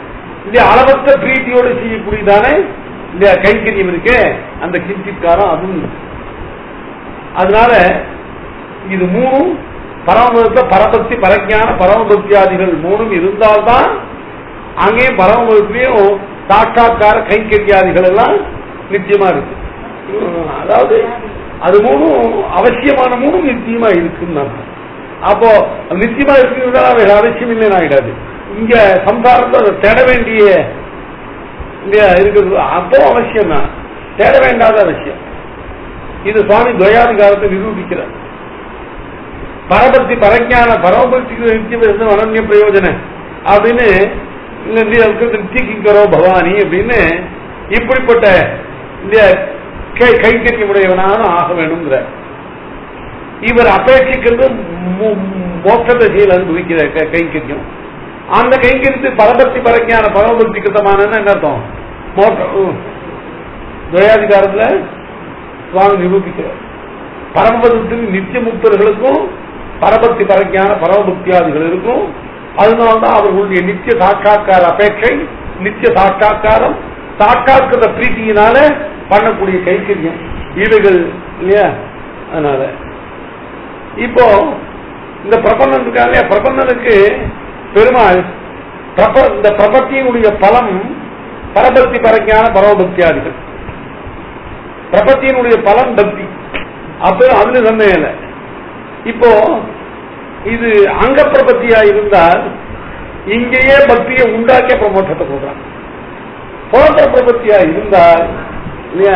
இந்த அளவற்ற பிரீத்தியோடு செய்யக்கூடியதானே இந்த கைங்கரியம் இருக்கு அந்த கிஞ்சித்காரம் அதுவும் இருக்கு. அதனால இது மூணும் பரமபக்த பரபக்தி பரஞான பரமபக்தியாதிகள் மூணும் இருந்தால்தான் அங்கே பரமபக்திலையும் சாட்சாத்கார கைங்கரியாதிகள் எல்லாம் நிச்சயமா இருக்கு உம், அதாவது அது மூணும் அவசியமான மூணும் நிச்சயமா இருக்குன்னு அர்த்தம். அப்போ அது நிச்சயமா இருக்குன்னா வேற அவசியம் இல்லைன்னு ஆயிடாது இங்க சம்சாரத்தை அதை தேட வேண்டிய இங்க இருக்குது அப்போ அவசியம் தான் தேட வேண்டாத அவசியம் இது சுவாமி துவயாதிகாரத்தை நிரூபிக்கிறார் பரபக்தி பரஞான பரமபக்திக்கு நித்தியம் அனன்ய பிரயோஜன அப்படின்னு இந்த நித்திய கிங்கரோ பவானி அப்படின்னு இப்படிப்பட்ட இந்த கை- கைங்கரியமுடையவனான ஆக வேணுங்கிற இவர் அபேட்சிக்கிறது மோ- மோட்ச திசையில் அனுபவிக்கிற க- கைங்கரியம் அந்த கைங்கரியத்து பரபக்தி பரஞான பரமபக்தி கிருத்தமான என்ன அர்த்தம் மோட்ச உம். துவயாதிகாரத்துல சுவாமி நிரூபிக்கிறார் பரமபதத்தில் நித்திய முக்தர்களுக்கும் பரபக்தி பரஞான பரமபக்தியாதிகள் இருக்கும் அதனால்தான் அவர்களுடைய நித்திய சாட்சா்கார அபேட்சை நித்திய சாட்சா்காரம் சாட்சாத்கிருத பிரீத்தியினால பண்ணக்கூடிய கைக்கரியம் ஈடுகள் இல்லையா அதனால இப்போ இந்த பிரபந்தம் இருக்கா இல்லையா பிரபந்தனுக்கு பெருமாள் பிரப- இந்த பிரபத்தியினுடைய பலம் பரபக்தி பரஞான பரமபக்தியாதிகள் பிரபத்தியினுடைய பலன் பக்தி அப்ப அதுல சந்தேகம் இல்லை இப்போ இது அங்க பிரபத்தியா இருந்தால் இங்கேயே பக்தியை உண்டாக்கிய பிரமோஷத்தை கொடுக்குறான் போன்ற பிரபத்தியா இருந்தால் இல்லையா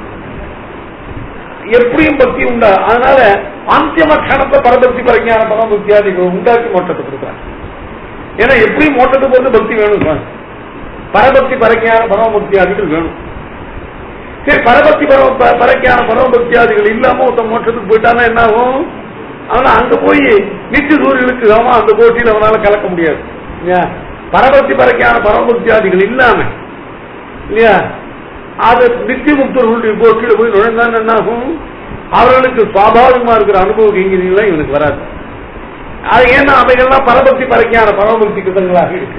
எப்படியும் பக்தி உண்டா அதனால அந்திம கணத்தை பரபக்தி பரஞான பரமபக்தியாதிகள் உண்டாக்கி மோட்டத்தை கொடுக்குறான் ஏன்னா எப்படியும் மோட்டத்துக்கு வந்து பக்தி வேணும் சுவாமி. பரபக்தி பரஞான பரமபக்தியாதிகள் வேணும் சரி பரபக்தி பரம ப- பரஞான பரமபக்தியாதிகள் இல்லாம ஒருத்தன் மோட்சத்துக்கு போயிட்டானா என்ன ஆகும் அவன அங்க போய் நித்திய சூரியனுக்கு அவன் அந்த போட்டியில் அவனால கலக்க முடியாது இல்லையா பரபக்தி பரஞான பரமபக்தியாதிகள் இல்லாம இல்லையா அது நித்திய முக்தர்களுடைய போட்டியில போய் நுழைந்தான் என்ன ஆகும் அவர்களுக்கு சுவாபாவிகமா இருக்கிற அனுபவ கைங்கரியெல்லாம் இவனுக்கு வராது அது ஏன்னா அவைகள்லாம் பரபக்தி பரஞான பரமபக்தி கிருதங்களாக இருக்கு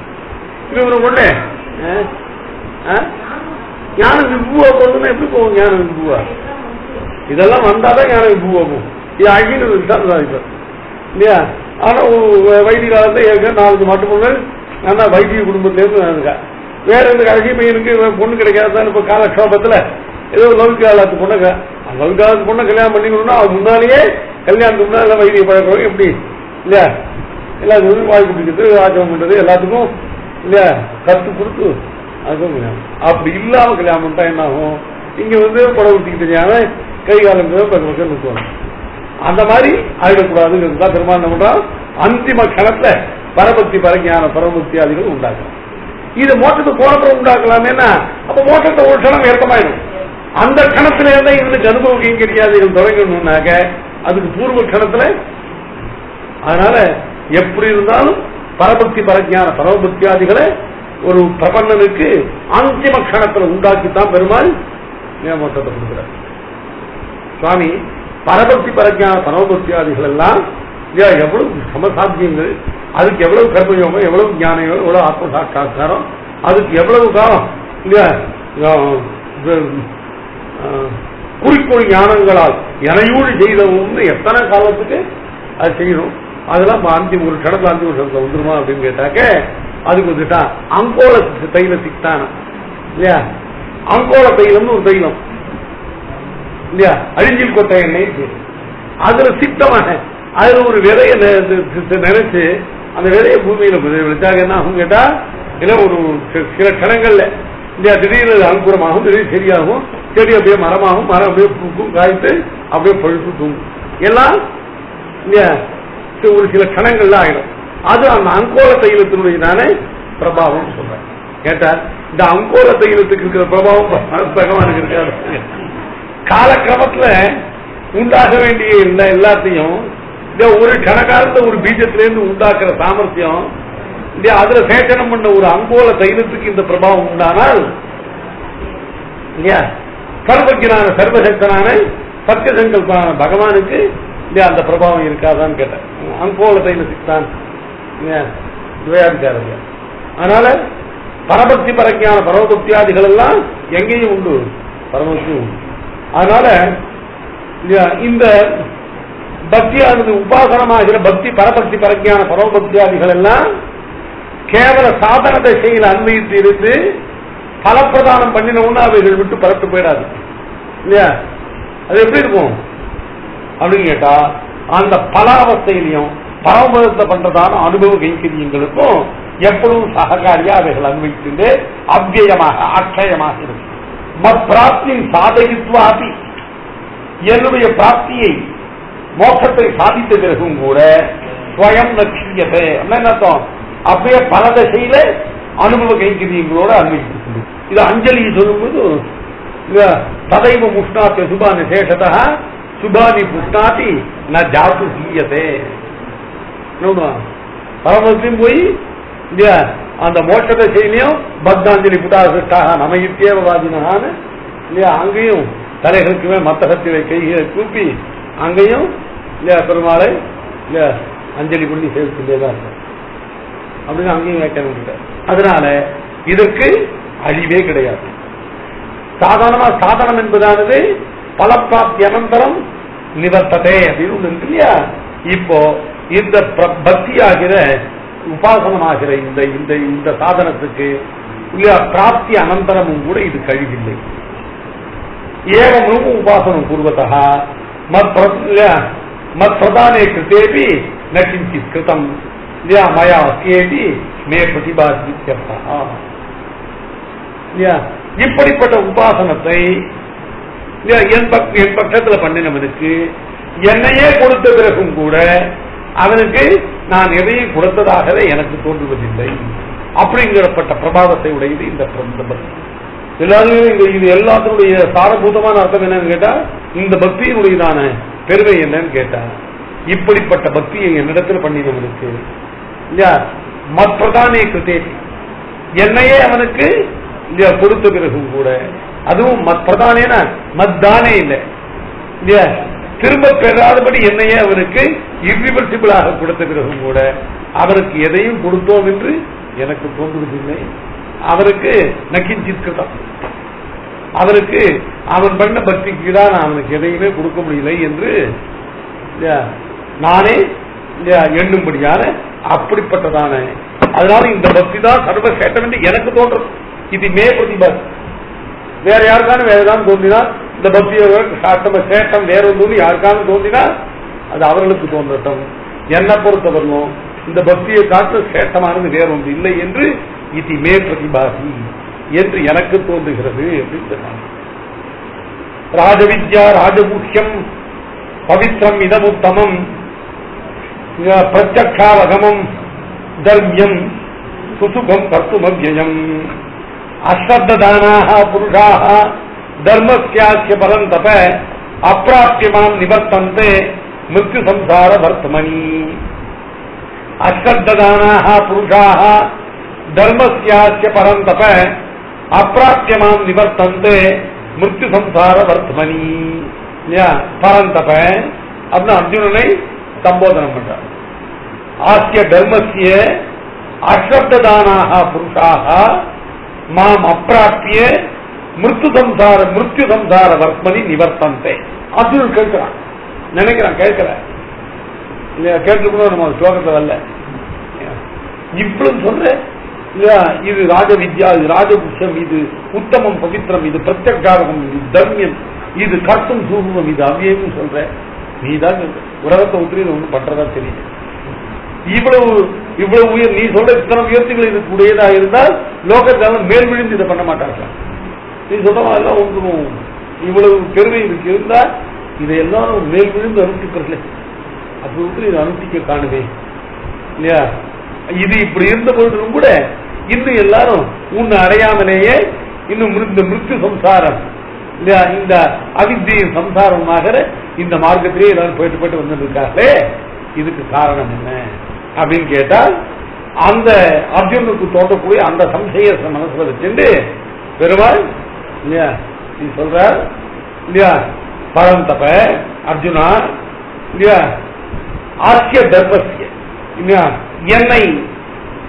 இது ஒரு ஒண்ணு ஆ? ஆ? ஞானம் விபுவா போகுதுன்னா எப்படி போகும் ஞானம் விபுவா இதெல்லாம் வந்தாதான் ஞானம் விபுவா போகும் இது அழின்னு தான் சாதிப்பார் இல்லையா ஆனா ஒரு வைத்திய காலத்துல ஏற்கனவே நாலு மட்டுமல்ல ஆனா வைத்திய குடும்பத்திலேருந்து நான் இருக்கேன் வேற எந்த கடைசி பையனுக்கு இவன் பொண்ணு கிடைக்காதான் இப்ப காலக்ஷோபத்துல ஏதோ லௌகிகாலத்து பொண்ணு லௌகிகாலத்து பொண்ணை கல்யாணம் பண்ணிக்கணும்னா அவன் முன்னாலேயே கல்யாணத்துக்கு முன்னால வைத்திய பழக்கம் எப்படி இல்லையா எல்லாத்துக்கும் வாய் குடிக்கிறது ஆச்சம் பண்றது எல்லாத்துக்கும் இல்லையா கத்து கொடுத்து அதுவும் கல்யாணம் அப்படி இல்லாம கல்யாணம் பண்ணிட்டா என்ன ஆகும் இங்க வந்து புடவை ஊத்திக்க தெரியாம கை காலம் பக்கம் பக்கம் நிற்கணும் அந்த மாதிரி ஆயிடக்கூடாதுங்கிறது தான் பெருமாள் என்ன பண்றான் அந்திம கணத்துல பரபக்தி பரஞான பரபக்தி ஆதிகள் உண்டாக்கலாம் இது மோட்டத்தை போனப்புறம் உண்டாக்கலாமேனா அப்ப மோட்டத்தை ஒரு கணம் ஏற்கமாயிடும் அந்த கணத்துல இருந்தா இவனுக்கு அனுபவ கைங்கரியாதிகள் தொடங்கணும்னாக்க அதுக்கு பூர்வ கணத்துல அதனால எப்படி இருந்தாலும் பரபக்தி பரஞான பரமபக்தியாதிகளை ஒரு பிரபந்தனுக்கு அந்திம கணத்துல உண்டாக்கித்தான் பெருமாள் நியமோட்டத்தை கொடுக்கிறார் சுவாமி பரபக்தி பரஞான பரமபக்தியாதிகள் எல்லாம் இல்லையா, எவ்வளவு சமசாத்தியங்கள் அதுக்கு எவ்வளவு கர்மயோகம் எவ்வளவு ஞான யோகம் எவ்வளவு ஆத்ம சாட்சா்காரம் அதுக்கு எவ்வளவு காலம் இல்லையா ஆஹ், இது, ஆஹ், குறிக்கோள் ஞானங்களால் எனையூழி செய்தவங்க எத்தனை காலத்துக்கு அது செய்யணும் அதெல்லாம் அஞ்சு ஒரு கடந்த அஞ்சு வருஷத்துல வந்துருமா அப்படின்னு கேட்டாக்க அதுக்கு வந்துட்டா அங்கோல தைல சிக்தான இல்லையா அங்கோல தைலம்னு ஒரு தைலம் இல்லையா அழிஞ்சில் கொட்டை எண்ணெய் பேரு. அதுல சித்தமாக அதுல ஒரு விதைய நெ- நெ- நினைச்சு அந்த விதைய பூமியில விதை விளைச்சாக என்ன ஆகும் கேட்டா இல்ல ஒரு சி- சில கணங்கள்ல இல்லையா திடீர்னு அது அங்குரமாகும் திடீர்னு செடியாகும் செடி அப்படியே மரமாகும் மரம் அப்படியே பூக்கும் காய்த்து அப்படியே பழுத்து தூங்கும் எல்லாம் இல்லையா சி- ஒரு சில கணங்கள்ல ஆயிடும் அது அந்த அங்கோல தைலத்தினுடைய தானே பிரபாவம் சொல்றேன் கேட்டா இந்த அங்கோல தைலத்துக்கு இருக்கிற பிரபாவம் பகவானுக்கு இருக்காது காலக்கிரமத்துல உண்டாக வேண்டிய இந்த எல்லாத்தையும் இந்த ஒரு கணக்காலத்த ஒரு பீஜத்திலிருந்து உண்டாக்குற சாமர்த்தியம் இந்த அதுல சேச்சனம் பண்ண ஒரு அங்கோல தைலத்துக்கு இந்த பிரபாவம் உண்டானால் இல்லையா சர்வஜனான சர்வசக்தனான சத்தியசங்கல்பான பகவானுக்கு இல்லையா அந்த பிரபாவம் இருக்காதான்னு கேட்டேன் அங்கோல தைலத்துக்கு தான் இல்லையா துவையாதிகாரம் அதனால பரபக்தி பரஞான பரமபக்தியாதிகள் எல்லாம் எங்கேயும் உண்டு பரமபக்தி உண்டு அதனால இல்லையா, இந்த பக்தியானது உபாசனமாகிற பக்தி பரபக்தி பரஞான பரமபக்தியாதிகள் எல்லாம் கேவல சாதன திசையில் அன்வயித்து இருந்து பலப்பிரதானம் பண்ணின உடனே அவைகள் விட்டு பரத்து போயிடாது இல்லையா அது எப்படி இருக்கும் அப்படின்னு கேட்டா அந்த பலாவஸ்தையிலையும் பரமபதத்தை பண்றதான அனுபவ கைங்கரியங்களுக்கும் எப்பொழுதும் சககாரியா அவைகள் அன்வைத்து அவ்வியமாக அக்ஷயமாக இருக்கும் மத் பிராப்தி சாதகித்வாபி என்னுடைய பிராப்தியை மோட்சத்தை சாதித்த பிறகும் கூட ஸ்வயம் நட்சியத்தை என்ன அர்த்தம் அப்படியே பல திசையில அனுபவ கைங்கரியங்களோட அன்வைத்திருக்கிறது இது அஞ்சலி சொல்லும்போது இல்ல, சதைவ முஷ்ணாத்திய சுபானி சேஷதா சுபானி புஷ்ணாதி ந ஜாத்து ஹீயதே பரமத்திலும் போய் இல்லையா அந்த மோட்ச திசையிலையும் பக்தாஞ்சலி புதாசிட்டாக நமையுத்தேவவாதினான்னு இல்லையா அங்கேயும் தலைகளுக்கு மேல் மத்தகத்திலே கைகளை கூப்பி அங்கேயும் இல்லையா பெருமாளை இல்லையா அஞ்சலி பண்ணி சேர்த்துட்டேதான் இருக்கும் அப்படின்னு அங்கேயும் வியாக்கியானம் பண்ணிட்டார். அதனால இதற்கு அழிவே கிடையாது சாதாரணமா சாதனம் என்பதானது பலப்பிராப்தி அனந்தரம் நிவர்த்ததே அப்படின்னு ஒண்ணு இருக்கு இல்லையா இப்போ இந்த பிர- பக்தியாகிற உபாசனமாகிற இந்த இந்த இந்த சாதனத்துக்கு இல்லையா பிராப்தி அனந்தரமும் கூட இது கழிவில்லை ஏவமும் உபாசனம் பூர்வதா மத் பிர- இல்லையா மத் பிரதானே கிருத்தேபி ந கிஞ்சித் கிருதம் இல்லையா மயா அஸ்யேபி மே பிரதிபாதித்யர்த்தா இல்லையா இப்படிப்பட்ட உபாசனத்தை இல்லையா என் பக் என் பக்கத்துல பண்ணினவனுக்கு என்னையே கொடுத்த பிறகும் கூட அவனுக்கு நான் எதையும் கொடுத்ததாகவே எனக்கு தோன்றுவதில்லை அப்படிங்கிறப்பட்ட பிரபாவத்தை உடையது இந்த இந்த பக்தி எல்லாருமே இது இது எல்லாத்தினுடைய சாரபூதமான அர்த்தம் என்னன்னு கேட்டா இந்த பக்தியினுடையதான பெருமை என்னன்னு கேட்டா இப்படிப்பட்ட பக்தியை என்னிடத்தில் பண்ணினவனுக்கு இல்லையா மற்பிரதானே கிருத்தே என்னையே அவனுக்கு இல்லையா கொடுத்த பிறகும் கூட அதுவும் மற்பிரதானேன மத்தானே இல்லை இல்லையா திரும்ப பெறாதபடி என்னையே அவனுக்கு இர்ரிவர்சிபிளாக கொடுத்த பிறகும் கூட அவருக்கு எதையும் கொடுத்தோம் என்று எனக்கு தோன்றுவதில்லை அவருக்கு நக்கிஞ்சித் கிருதம் அவருக்கு அவன் பண்ண பக்திக்கு தான் நான் அவனுக்கு எதையுமே கொடுக்க முடியலை என்று இல்லையா, நானே இல்லையா, எண்ணும்படியான அப்படிப்பட்டதான அதனால இந்த பக்தி தான் சர்வசேட்டம் என்று எனக்கு தோன்றும் இது மே பிரதிபா வேற யாருக்கான வேற ஏதாவது தோன்றினா இந்த பக்தியோட சாத்தம சேட்டம் வேற ஒன்று யாருக்கான தோன்றினா அது அவர்களுக்கு தோன்றட்டும் என்னை பொறுத்தவரையும் இந்த பக்தியை காட்டு சேட்டமானது வேற ஒன்று இல்லை என்று இது மே பிரதிபாதி என்று எனக்கு தோன்றுகிறது அப்படின்னு சொன்னாங்க ராஜவித்யா ராஜமுக்கியம் பவித்ரம் இதமுத்தமம் பிரத்யக்ஷாவகமம் தர்மியம் சுசுகம் கர்த்துமவ்யயம் அஸ்ரத்ததானாக புருஷாக தர்மஸ்யாஸ்ய பரந்தப அப்பிராப்தியமாம் நிவர்த்தந்தே மிருத்யு சம்சார வர்த்தமணி அஸ்ரத்ததானாக புருஷாக தர்மஸ்யாஸ்ய பரந்தப அப்பிராப்தியமாம் நிவர்த்தந்தே மிருத்யு சம்சார வர்த்தமணி இல்லையா பரந்தப அப்படின்னு அர்ஜுனனை சம்போதனம் பண்றார் ஆசிய தர்மசிய அஸ்ரப்ததானாக புருஷாக மாம் அப்பிராப்பிய மிருத்து சம்சார மிருத்யு சம்சார வர்த்மனி நிவர்த்தந்தே அர்ஜுனன் கேட்கிறான் நினைக்கிறான் கேட்கிறேன் இல்லையா கேட்டுக்கணும் நம்ம ஸ்லோகத்தை வரல இவ்வளவு சொல்ற இல்லையா இது ராஜ வித்யா இது ராஜபுஷம் இது உத்தமம் பவித்திரம் இது பிரத்யக்ஷாரகம் இது தர்மியம் இது கர்த்தம் சூபம் இது அவ்வியம் சொல்ற நீ தான் உலகத்தை ஒத்துறி ஒன்றும் பண்றதா தெரியும் இவ்வளவு இவ்வளவு உயர் நீ சொல்ற இத்தனை உயர்த்திகள் இதுக்கு உடையதா இருந்தால் லோகத்தால மேல் விழுந்து இதை பண்ண மாட்டார்கள் நீ சொல்றவா எல்லாம் ஒன்றும் இவ்வளவு பெருமை இதுக்கு இருந்தா இதை எல்லாரும் மேல் விழுந்து அனுப்பிக்கிறீர்களே அப்படி விட்டு இதை அனுப்பிக்க காணுவே இல்லையா இது இப்படி இருந்த பொழுதும் கூட இன்னும் எல்லாரும் உன்னை அடையாமலேயே இன்னும் இந்த மிருத்து சம்சாரம் இல்லையா இந்த அவித்தியின் சம்சாரமாகிற இந்த மார்க்கத்திலேயே எல்லாரும் போயிட்டு போயிட்டு வந்துட்டு இருக்காங்களே இதுக்கு காரணம் என்ன அப்படின்னு கேட்டால் அந்த அர்ஜுனுக்கு தோன்றக்கூடிய அந்த சம்சய மனசுல வச்சுட்டு பெருமாள் இல்லையா நீ சொல்ற இல்லையா பரந்தப அர்ஜுனா இல்லையா ஆசிய தர்மசிய இல்லையா என்னை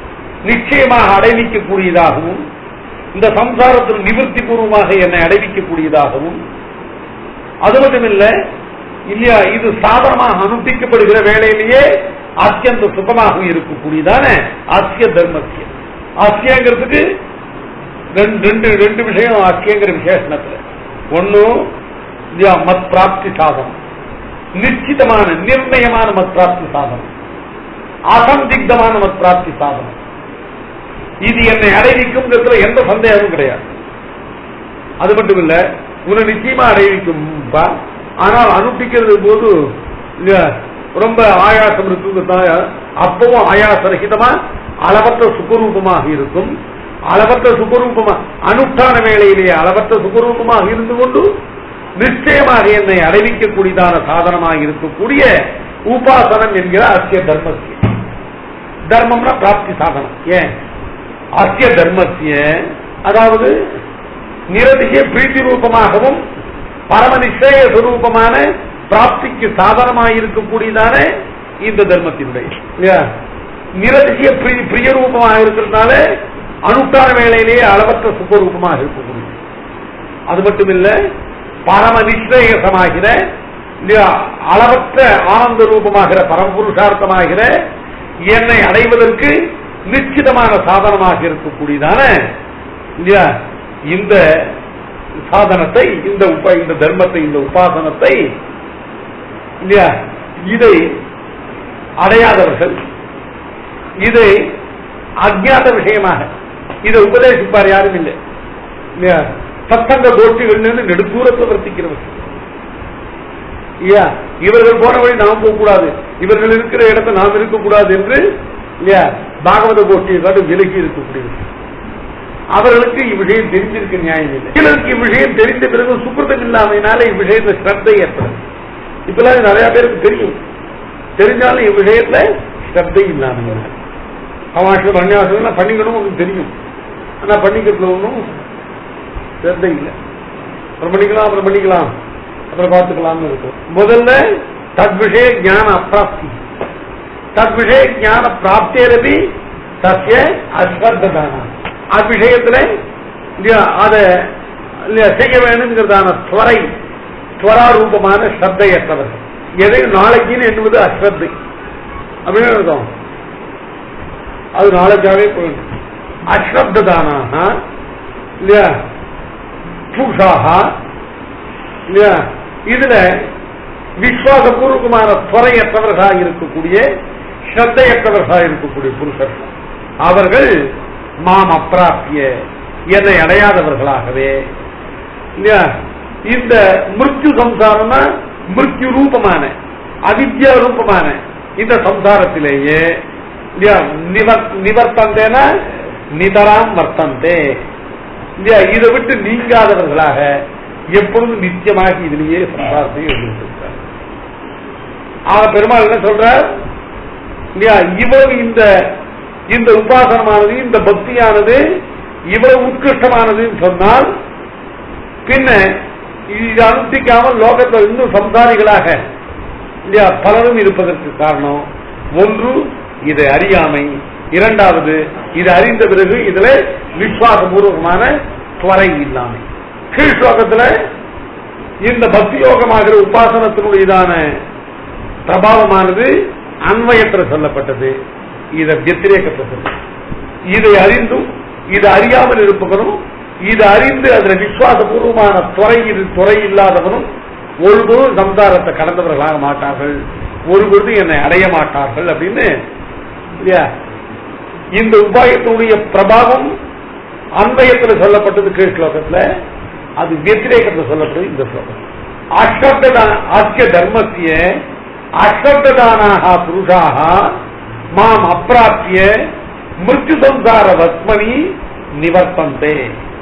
நிச்சயமாக அடைவிக்கக்கூடியதாகவும் இந்த சம்சாரத்தில் நிவர்த்தி பூர்வமாக என்னை அடைவிக்கக்கூடியதாகவும் அது மட்டும் இல்ல இல்லையா இது சாதனமாக அனுஷ்டிக்கப்படுகிற வேளையிலேயே அத்தியந்த சுகமாக இருக்கக்கூடியதான அத்திய தர்மத்திய அத்தியங்கிறதுக்கு ரெண்டு ரெண்டு ரெண்டு விஷயம் அத்தியங்கிற விசேஷணத்துல ஒன்னு இல்லையா மத் பிராப்தி சாதனம் நிச்சிதமான நிர்ணயமான மத் பிராப்தி சாதனம் அசந்திக்தமான மத் பிராப்தி சாதனம் இது என்னை அடைவிக்கும்ங்கிறதுல எந்த சந்தேகமும் கிடையாது அது மட்டும் இல்ல உன்னை நிச்சயமா அடைவிக்கும் ஆனால் அனுப்பிக்கிறது போது இல்ல, ரொம்ப ஆயாசம் இருக்குங்கிறதால அப்பவும் ஆயாச ரகிதமா அளவற்ற சுகரூபமாக இருக்கும் அளவற்ற சுகரூபமா அனுஷ்டான வேளையிலேயே அளவற்ற சுகரூபமாக இருந்து கொண்டு நிச்சயமாக என்னை அடைவிக்கக்கூடியதான சாதனமாக இருக்கக்கூடிய உபாசனம் என்கிற அத்திய தர்மத்திய தர்மம்னா பிராப்தி சாதனம் ஏன் அத்திய தர்மத்திய அதாவது நிரதிக பிரீத்தி ரூபமாகவும் பரம நிச்சய சுரூபமான பிராப்திக்கு சாதனமாக இருக்கக்கூடியதான இந்த தர்மத்தினுடைய இல்லையா? நிரதிக பிரி- பிரிய ரூபமாக இருக்கிறதுனால அனுஷ்டான வேளையிலேயே அளவற்ற சுகரூபமாக இருக்கக்கூடியது அது மட்டும் இல்ல பரம நிச்சயசமாகிற இல்லையா அளவற்ற ஆனந்த ரூபமாகிற பரமபுருஷார்த்தமாகிற என்னை அடைவதற்கு நிச்சிதமான சாதனமாக இருக்கக்கூடியதான இல்லையா இந்த சாதனத்தை இந்த உப இந்த தர்மத்தை இந்த உபாசனத்தை இல்லையா இதை அடையாதவர்கள் இதை அஜ்ஞாத விஷயமாக இதை உபதேசிப்பார் யாரும் இல்லை இல்லையா சத்தங்க கோஷ்டிகள் நெடுதூரத்தை வர்த்திக்கிறவர்கள் இல்லையா இவர்கள் போன வழி நாம் போக கூடாது இவர்கள் இருக்கிற இடத்தை நாம் இருக்கக்கூடாது என்று இல்லையா பாகவத கோஷ்டியை காட்டு விலகி இருக்கக்கூடியவர்கள் அவர்களுக்கு இவ்விஷயம் தெரிஞ்சிருக்க நியாயம் இல்லை சிலருக்கு இவ்விஷயம் தெரிந்த பிறகு சுக்கிருத்தம் இல்லாமையினால இவ்விஷயத்துல ஸ்ரத்தை ஏற்படும் இப்பெல்லாம் நிறைய பேருக்கு தெரியும் தெரிஞ்சாலும் இவ்விஷயத்துல ஸ்ரத்தை இல்லாமையினால சமாஷம் பன்னியாசம் பண்ணிக்கணும் உங்களுக்கு தெரியும் ஆனா பண்ணிக்கிறதுல ஒன்றும் ஸ்ரத்தை இல்லை அப்புறம் பண்ணிக்கலாம் அப்புறம் பண்ணிக்கலாம் அப்புறம் பார்த்துக்கலாம்னு இருக்கும் முதல்ல தத்விஷய ஞான அப்பிராப்தி தத்விஷய ஞான பிராப்தியரபி சசிய அஸ்வர்தான அவ்விஷயத்துல இல்லையா அத இல்லையா செய்ய வேணுங்கிறதான துவரை துவராரூபமான ஸ்ரத்தையற்றவர்கள் எதையும் நாளைக்குன்னு எண்ணுவது அஸ்ரத்தை அப்படின்னு அர்த்தம் அது நாளைக்காவே போயிடும் அஸ்ரத்தானாக இல்லையா பூஷாக இல்லையா இதுல விஸ்வாசபூர்வமான துறையற்றவர்களாக இருக்கக்கூடிய ஸ்ரத்தையற்றவர்களாக இருக்கக்கூடிய புருஷர்கள் அவர்கள் மாம் அப்பிராப்பிய என்னை அடையாதவர்களாகவே இல்லையா இந்த மிருத்யு சம்சாரம்னா மிருத்யு ரூபமான அவித்யா ரூபமான இந்த சம்சாரத்திலேயே இல்லையா நிவர் நிவர்த்தந்தேன நிதராம் வர்த்தந்தே இல்லையா இதை விட்டு நீங்காதவர்களாக எப்பொழுதும் நித்தியமாக இதிலேயே சம்சாரத்தை எழுதியிருக்கிறார் ஆக பெருமாள் என்ன சொல்றார் இல்லையா இவ்வளவு இந்த இந்த உபாசனமானது இந்த பக்தியானது இவ்வளவு உத்கிருஷ்டமானதுன்னு சொன்னால் பின்ன இது அனுஷ்டிக்காமல் லோகத்தில் இன்னும் சம்சாரிகளாக இல்லையா பலரும் இருப்பதற்கு காரணம் ஒன்று இது அறியாமை இரண்டாவது இது அறிந்த பிறகு இதுல விசுவாசபூர்வமான துவரை இல்லாமை கீழ் ஸ்லோகத்துல இந்த பக்தி யோகமாகிற உபாசனத்தினுடையதான பிரபாவமானது அன்வயத்தில் சொல்லப்பட்டது இதை வெத்திரேக்கத்தை சொல்ல இதை அறிந்தும் இது அறியாமல் இருப்பவனும் இது அறிந்து அதுல விசுவாசபூர்வமான துறை துறை இல்லாதவனும் ஒருபோதும் சம்சாரத்தை கடந்தவர்களாக மாட்டார்கள் ஒருபொழுதும் என்னை அடைய மாட்டார்கள் அப்படின்னு இல்லையா இந்த உபாயத்தினுடைய பிரபாவம் அன்வயத்தில் சொல்லப்பட்டது கீழ் ஸ்லோகத்துல அது வெத்திரேக்கத்தில் சொல்லப்பட்டது இந்த ஸ்லோகம் அஸ்வப்ததா ஆசிய தர்மத்திய அஸ்வப்ததானாக புருஷாக மாம் அப்பிராப்பிய மிருத்யு சம்சார வத்மனி நிவர்த்தந்தே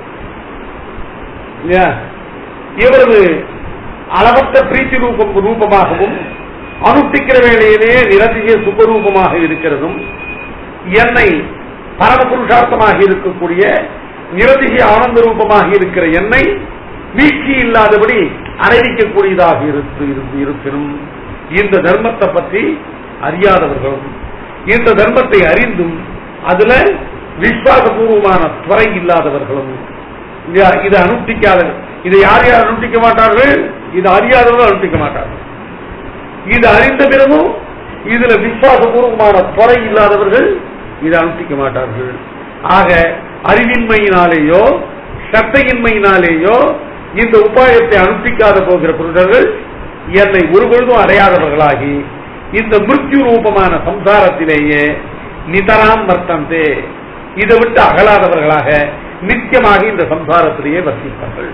இல்லையா? இவரது அளவற்ற பிரீத்தி ரூபம் ரூபமாகவும் அனுஷ்டிக்கிற வேளையிலே நிரதிய சுபரூபமாக இருக்கிறதும் என்னை பரமபுருஷார்த்தமாக இருக்கக்கூடிய நிரதிக ஆனந்த ரூபமாக இருக்கிற என்னை வீழ்ச்சி இல்லாதபடி அறிவிக்கக்கூடியதாக இருக்கு இருந்து இருப்பினும் இந்த தர்மத்தை பற்றி அறியாதவர்களும் இந்த தர்மத்தை அறிந்தும் அதுல விசுவாசபூர்வமான துறை இல்லாதவர்களும் இல்லையா இதை அனுஷ்டிக்காத இதை யார் யார் அனுஷ்டிக்க மாட்டார்கள் இது அறியாதவர்கள் அனுஷ்டிக்க மாட்டார்கள் இது அறிந்த பிறகும் இதுல விசுவாசபூர்வமான துறை இல்லாதவர்கள் இதை அனுஷ்டிக்க மாட்டார்கள் ஆக அறிவின்மையினாலேயோ சத்தையின்மையினாலேயோ இந்த உபாயத்தை அனுஷ்டிக்காத போகிற புருடர்கள் என்னை ஒருபொழுதும் அடையாதவர்களாகி இந்த மிருத்யு ரூபமான சம்சாரத்திலேயே நிதராம் வர்த்தந்தே இதை விட்டு அகலாதவர்களாக நித்தியமாக இந்த சம்சாரத்திலேயே வர்த்திப்பார்கள்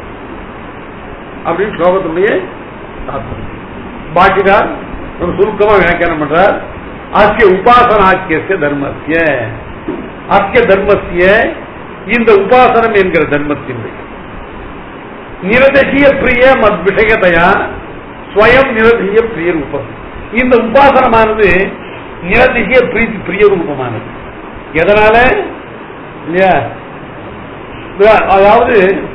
அப்படின்னு ஸ்லோகத்தினுடைய தாத்பரியம். பாக்கிதார் ஒரு சுருக்கமா வியாக்கியானம் பண்றார் அஸ்ய உபாசனாக்கிய தர்மஸ்ய அஸ்ய தர்மஸ்ய இந்த உபாசனம் என்கிற தர்மத்தினுடைய நிரதசிய பிரிய மத் விஷயத்தையா ஸ்வயம் நிரதிய பிரிய ரூபம் இந்த உபாசனமானது நிரதிசிய பிரீத்தி பிரிய ரூபமானது எதனால இல்லையா அதாவது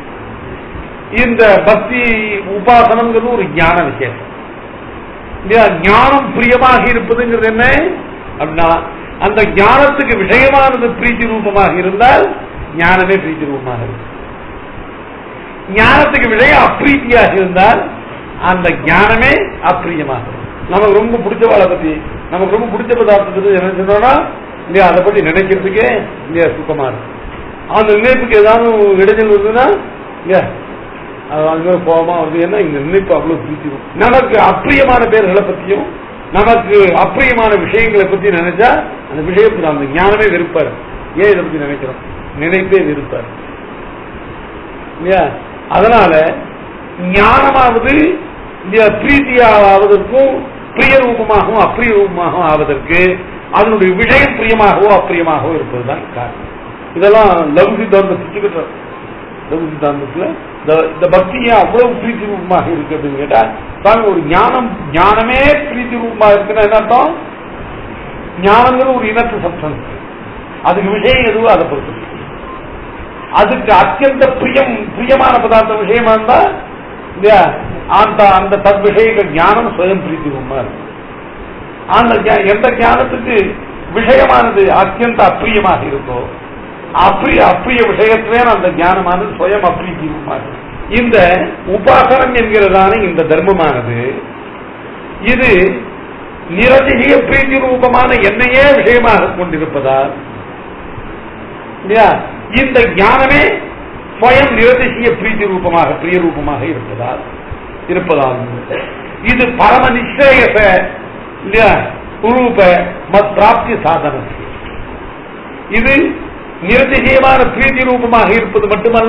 இந்த பக்தி உபாசனங்கிறது ஒரு ஞான விசேஷம் இல்லையா ஞானம் பிரியமாக இருப்பதுங்கிறது என்ன அப்படின்னா அந்த ஞானத்துக்கு விஷயமானது பிரீத்தி ரூபமாக இருந்தால் ஞானமே பிரீத்தி ரூபமாக இருக்கும் ஞானத்துக்கு விஷயம் அப்பிரீத்தியாக இருந்தால் அந்த ஞானமே அப்பிரியமாக இருக்கும் நமக்கு ரொம்ப பிடிச்சவாளை பத்தி நமக்கு ரொம்ப பிடிச்ச பதார்த்தத்துக்கு என்ன சொன்னோம்னா இல்லையா அதை பத்தி நினைக்கிறதுக்கே இல்லையா சுத்தமா இருக்கும் அந்த நினைப்புக்கு ஏதாவது இடைஞ்சல் இருந்ததுன்னா இல்லையா அது அங்க கோபமா வந்து ஏன்னா இந்த நினைப்பு அவ்வளவு பிடிச்சிடும் நமக்கு அப்பிரியமான பேர்களை பத்தியும் நமக்கு அப்பிரியமான விஷயங்களை பத்தி நினைச்சா அந்த விஷயத்துக்கு அந்த ஞானமே வெறுப்பாரு ஏன் இதை பத்தி நினைக்கிறோம் நினைப்பே வெறுப்பாரு இல்லையா அதனால ஞானமாவது இல்லையா பிரீத்தியாவதற்கும் பிரிய ரூபமாகவும் அப்பிரிய ரூபமாகவும் ஆவதற்கு அதனுடைய விஷயம் பிரியமாகவோ அப்பிரியமாகவோ இருப்பதுதான் காரணம் இதெல்லாம் லகு சித்தாந்த பிச்சுக்கிட்டு லகு சித்தாந்தத்துல இந்த- இந்த பக்தியை அவ்வளவு பிரீத்தி ரூபமாக இருக்கிறதுன்னு கேட்டா தாங்க ஒரு ஞானம் ஞானமே பிரீத்தி ரூபமாக இருக்குன்னா என்ன அர்த்தம் ஞானங்கிறது ஒரு இனத்து சப்தம் அதுக்கு விஷயம் எதுவோ அதை பொறுத்து அதுக்கு அத்தியந்த பிரியம் பிரியமான பதார்த்த விஷயமா இருந்தா இல்லையா அந்த அந்த தத் விஷய ஞானம் சுயம் பிரீத்தி ரூபமா இருக்கு அந்த ஞா- எந்த ஞானத்துக்கு விஷயமானது அத்தியந்த அப்பிரியமாக இருக்கோ அப்பிரிய அப்பிரிய விஷயத்திலே அந்த ஞானமானது சுயம் அப்பிரீதி ரூபமா இருக்கு இந்த உபாசனம் என்கிறதான இந்த தர்மமானது இது நிரதிகிய பிரீத்தி ரூபமான என்னையே விஷயமாக கொண்டிருப்பதால் இல்லையா இந்த ஞானமே ஸ்வயம் நிரதிசிய பிரீத்தி ரூபமாக பிரிய ரூபமாக இருப்பதால் இருப்பதால் இது பரம நிச்சயச இல்லையா ரூப மத் பிராப்தி சாதனம் இது நிரதிசயமான பிரீத்தி ரூபமாக இருப்பது மட்டுமல்ல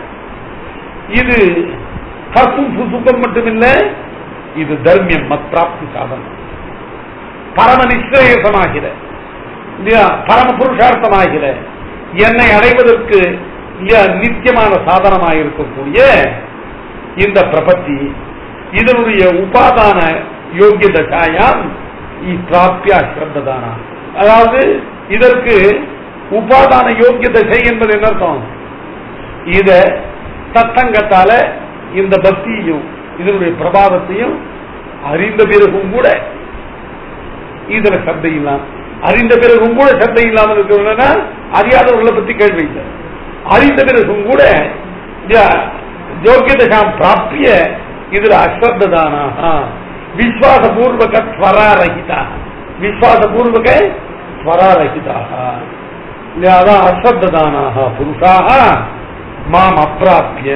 இது கசும் சுசுகம் மட்டுமில்ல இது தர்மியம் மத் பிராப்தி சாதனம் பரம நிச்சயசமாகிற இல்லையா பரம புருஷார்த்தமாகிற என்னை அடைவதற்கு மிக நித்தியமான சாதனமாக இருக்கக்கூடிய இந்த பிரபத்தி இதனுடைய உபாதான யோகிய தசாயாம் பிராப்தியா ஸ்ரத்ததானா அதாவது இதற்கு உபாதான யோகிய தசை என்பது என்ன அர்த்தம் இத சத்தங்கத்தால இந்த பக்தியையும் இதனுடைய பிரபாவத்தையும் அறிந்த பிறகும் கூட இதுல சத்தை இல்லாம அறிந்த பிறகும் கூட சத்தை இல்லாமல் இருக்கிறவங்கன்னா அறியாதவர்களை பத்தி கேள்வி இல்லை அறிந்த பிறகும் கூட யோகியதாம் பிராப்திய இதுல அஸ்ரத்தானாக விஸ்வாசபூர்வக ஸ்வராரகிதா விஸ்வாசபூர்வக ஸ்வராரகிதாக அதான் அஸ்ரத்தானாக புருஷாக மாம் அப்பிராப்பிய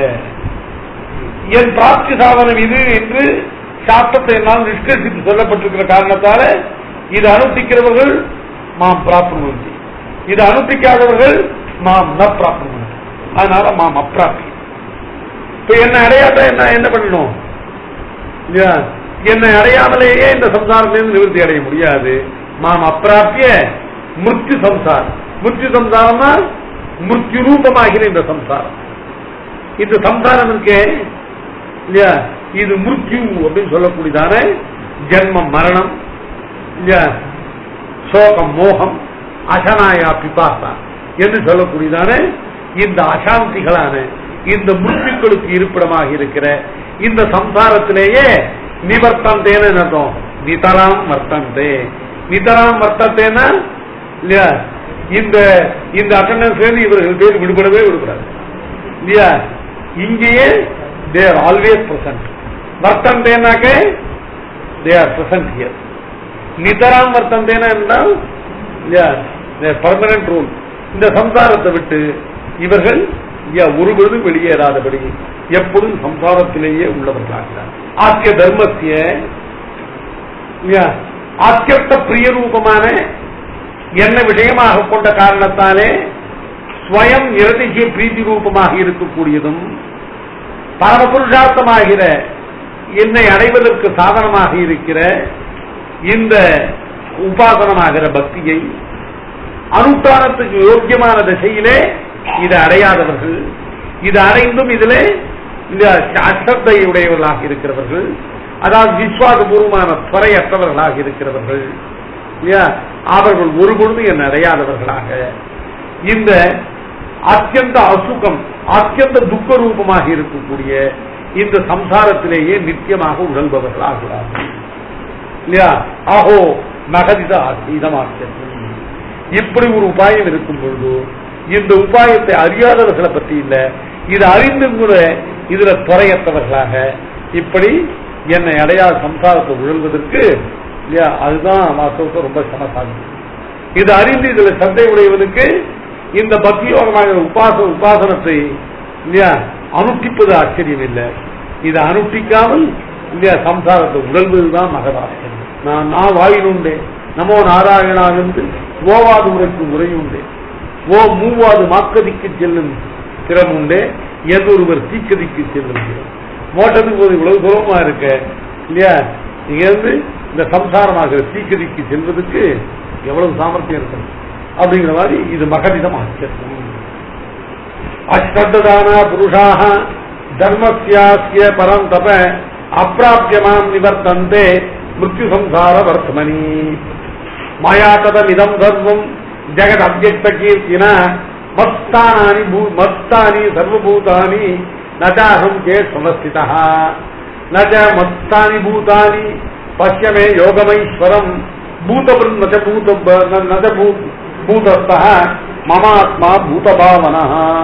என் பிராப்தி சாதனம் இது என்று சாஸ்திரத்தை என்னால் நிஷ்கரித்து சொல்லப்பட்டிருக்கிற காரணத்தால இது அனுஷ்டிக்கிறவர்கள் மாம் பிராப்னுவந்தி இது அனுஷ்டிக்காதவர்கள் மாம் ந பிராப்னுவந்தி அதனால மாம் அப்பிராப்பி இப்ப என்னை அடையாத என்ன என்ன பண்ணணும் இல்லையா? என்னை அடையாமலேயே இந்த சம்சாரத்திலிருந்து நிவர்த்தி அடைய முடியாது மாம் அப்பிராப்பிய மிருத்யு சம்சாரம் மிருத்யு சம்சாரம்னா மிருத்யு ரூபமாகிற இந்த சம்சாரம் இந்த சம்சாரம் இருக்கே இல்லையா இது மிருத்யு அப்படின்னு சொல்லக்கூடியதான ஜென்மம் மரணம் இல்லையா சோகம் மோகம் அசனாயா பிபாசா என்று சொல்லக்கூடியதான இந்த அசாந்திகளான இந்த மிருத்துக்களுக்கு இருப்பிடமாக இருக்கிற இந்த சம்சாரத்திலேயே நிவர்த்தந்தேன்னு அர்த்தம் நிதராம் வர்த்தந்தே நிதராம் வர்த்தந்தேன்னா இல்லையா இந்த இந்த அட்டண்டன்ஸ்ல இருந்து இவர்கள் பேர் விடுபடவே விடுபடாது இல்லையா இங்கேயே தே ஆர் ஆல்வேஸ் பிரசன்ட் வர்த்தந்தேனாக்க தே ஆர் பிரசன்ட் ஹியர் நிதராம் வர்த்தந்தேனா என்றால் பர்மனன்ட் ரூல் இந்த சம்சாரத்தை விட்டு இவர்கள் யா- ஒருபொழுதும் வெளியேறாதபடி எப்பொழுதும் சம்சாரத்திலேயே உள்ளவர்களாகிறார் ஆக்கிய தர்மத்திய யா, ஆக்கியர்த்த பிரிய ரூபமான என்ன விஷயமாக கொண்ட காரணத்தாலே ஸ்வயம் இரதிகை பிரீதி ரூபமாக இருக்கக்கூடியதும் பரமபுருஷார்த்தமாகிற என்னை அடைவதற்கு சாதனமாக இருக்கிற இந்த உபாசனமாகிற பக்தியை அனுஷ்டானத்துக்கு யோக்கியமான திசையிலே இதை அடையாதவர்கள் இது அடைந்தும் இதிலே இந்த அச்சத்தை உடையவர்களாக இருக்கிறவர்கள் அதாவது விசுவாசபூர்வமான துறையற்றவர்களாக இருக்கிறவர்கள் இல்லையா அவர்கள் ஒருபொழுதும் என்னை அடையாதவர்களாக இந்த அத்தியந்த அசுகம் அத்தியந்த துக்க ரூபமாக இருக்கக்கூடிய இந்த சம்சாரத்திலேயே நித்தியமாக உழல்பவர்கள் ஆகிறார்கள் இல்லையா ஆஹோ மகதித இதமாக இப்படி ஒரு உபாயம் இருக்கும் பொழுது இந்த உபாயத்தை அறியாதவர்களை பற்றி இல்ல இது அறிந்தும் கூட இதுல துறையற்றவர்களாக இப்படி என்னை அடையாத சம்சாரத்தை உழல்வதற்கு இல்லையா அதுதான் வாஸ்தவத்தை ரொம்ப சமசாமி இது அறிந்து இதுல சந்தை உடையவனுக்கு இந்த பக்தியோகமாக உபாச உபாசனத்தை இல்லையா அனுஷ்டிப்பது ஆச்சரியம் இல்லை இதை அனுஷ்டிக்காமல் இல்லையா சம்சாரத்தை உடல்வதுதான் மகதாச்சரியம் நான் நான் வாயிலுண்டே நமோ நாராயணாவிருந்து ஓவாது உரைக்கு உரையுண்டே ஓ மூவாது மாக்கதிக்கு செல்லும் திறம் உண்டே எதொருவர் தீக்கதிக்கு செல்லும் திறம் மோட்டத்துக்கு போது இவ்வளவு சுலபமா இருக்க இல்லையா இங்க இருந்து இந்த சம்சாரமாகிற தீக்கதிக்கு செல்வதற்கு எவ்வளவு சாமர்த்தியம் இருக்கணும் அப்படிங்கிற மாதிரி இது மகனிதம் ஆச்சரியம் அஷ்டதான புருஷாக தர்மஸ்யாஸ்ய பரம் தப அப்பிராபியமாம் நிவர்த்தந்தே மிருத்யு சம்சார வர்த்தமனி மாயா ததமிதம் சர்வம் ஜெகத் அவ்யக்த கீர்த்தின மஸ்தானானி பூ- மஸ்தானி சர்வபூதானி நஜாஹம் கே சமஸ்திதா நஜ மஸ்தானி பூதானி பஷ்யமே யோகமைஸ்வரம் பூதபிருந்த நஜ பூத நஜ பூ- பூதஸ்தः மமாத்மா பூதபாவனா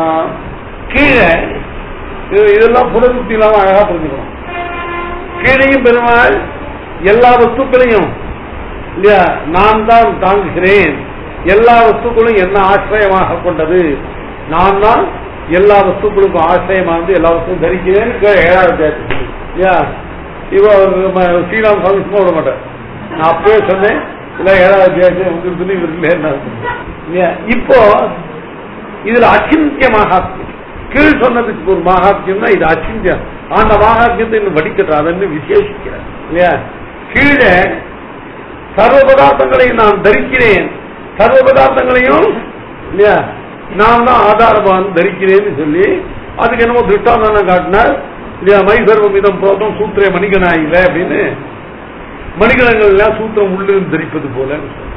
கீழே இது- இதெல்லாம் புனருத்தி இல்லாம அழகா புரிஞ்சுக்கணும் கீழையும் பெருமாள் எல்லா வஸ்துக்களையும் இல்லையா நான் தான் தாங்குகிறேன் எல்லா வஸ்துக்களும் என்ன ஆசிரியமாக கொண்டது நான் தான் எல்லா வஸ்துக்களுக்கும் ஆசிரியமானது எல்லா வஸ்துவும் தரிக்கிறேன் ஏழாவது அத்தியாயத்துல சொல்லு. இல்லையா இவ ஒரு ஸ்ரீராம் சுவாமி சும்மா விட மாட்டேன் நான் அப்பவே சொன்னேன் இல்ல ஏழாவது அத்தியாயத்தில் உங்களுக்கு சொல்லி இவர் இல்லையா இல்லையா இப்போ இதுல அச்சிந்திய மகாத்மியம் கீழ் சொன்னதுக்கு ஒரு மகாத்மியம்னா இது அச்சிந்தியம் அந்த மகாத்மியத்தை இன்னும் வடிக்கட்டுற அதன்னு விசேஷிக்கிறார் இல்லையா கீழே சர்வ பதார்த்தங்களையும் நான் தரிக்கிறேன் சர்வ பதார்த்தங்களையும் இல்லையா நான் தான் ஆதாரமான் தரிக்கிறேன்னு சொல்லி அதுக்கு என்னமோ திருஷ்டாந்தம் காட்டினார் இல்லையா மை சர்வம் இதம் புரோதம் சூத்திரே மணிகனாயில அப்படின்னு மணிகணங்கள் எல்லாம் சூத்திரம் உள்ளு தரிப்பது போல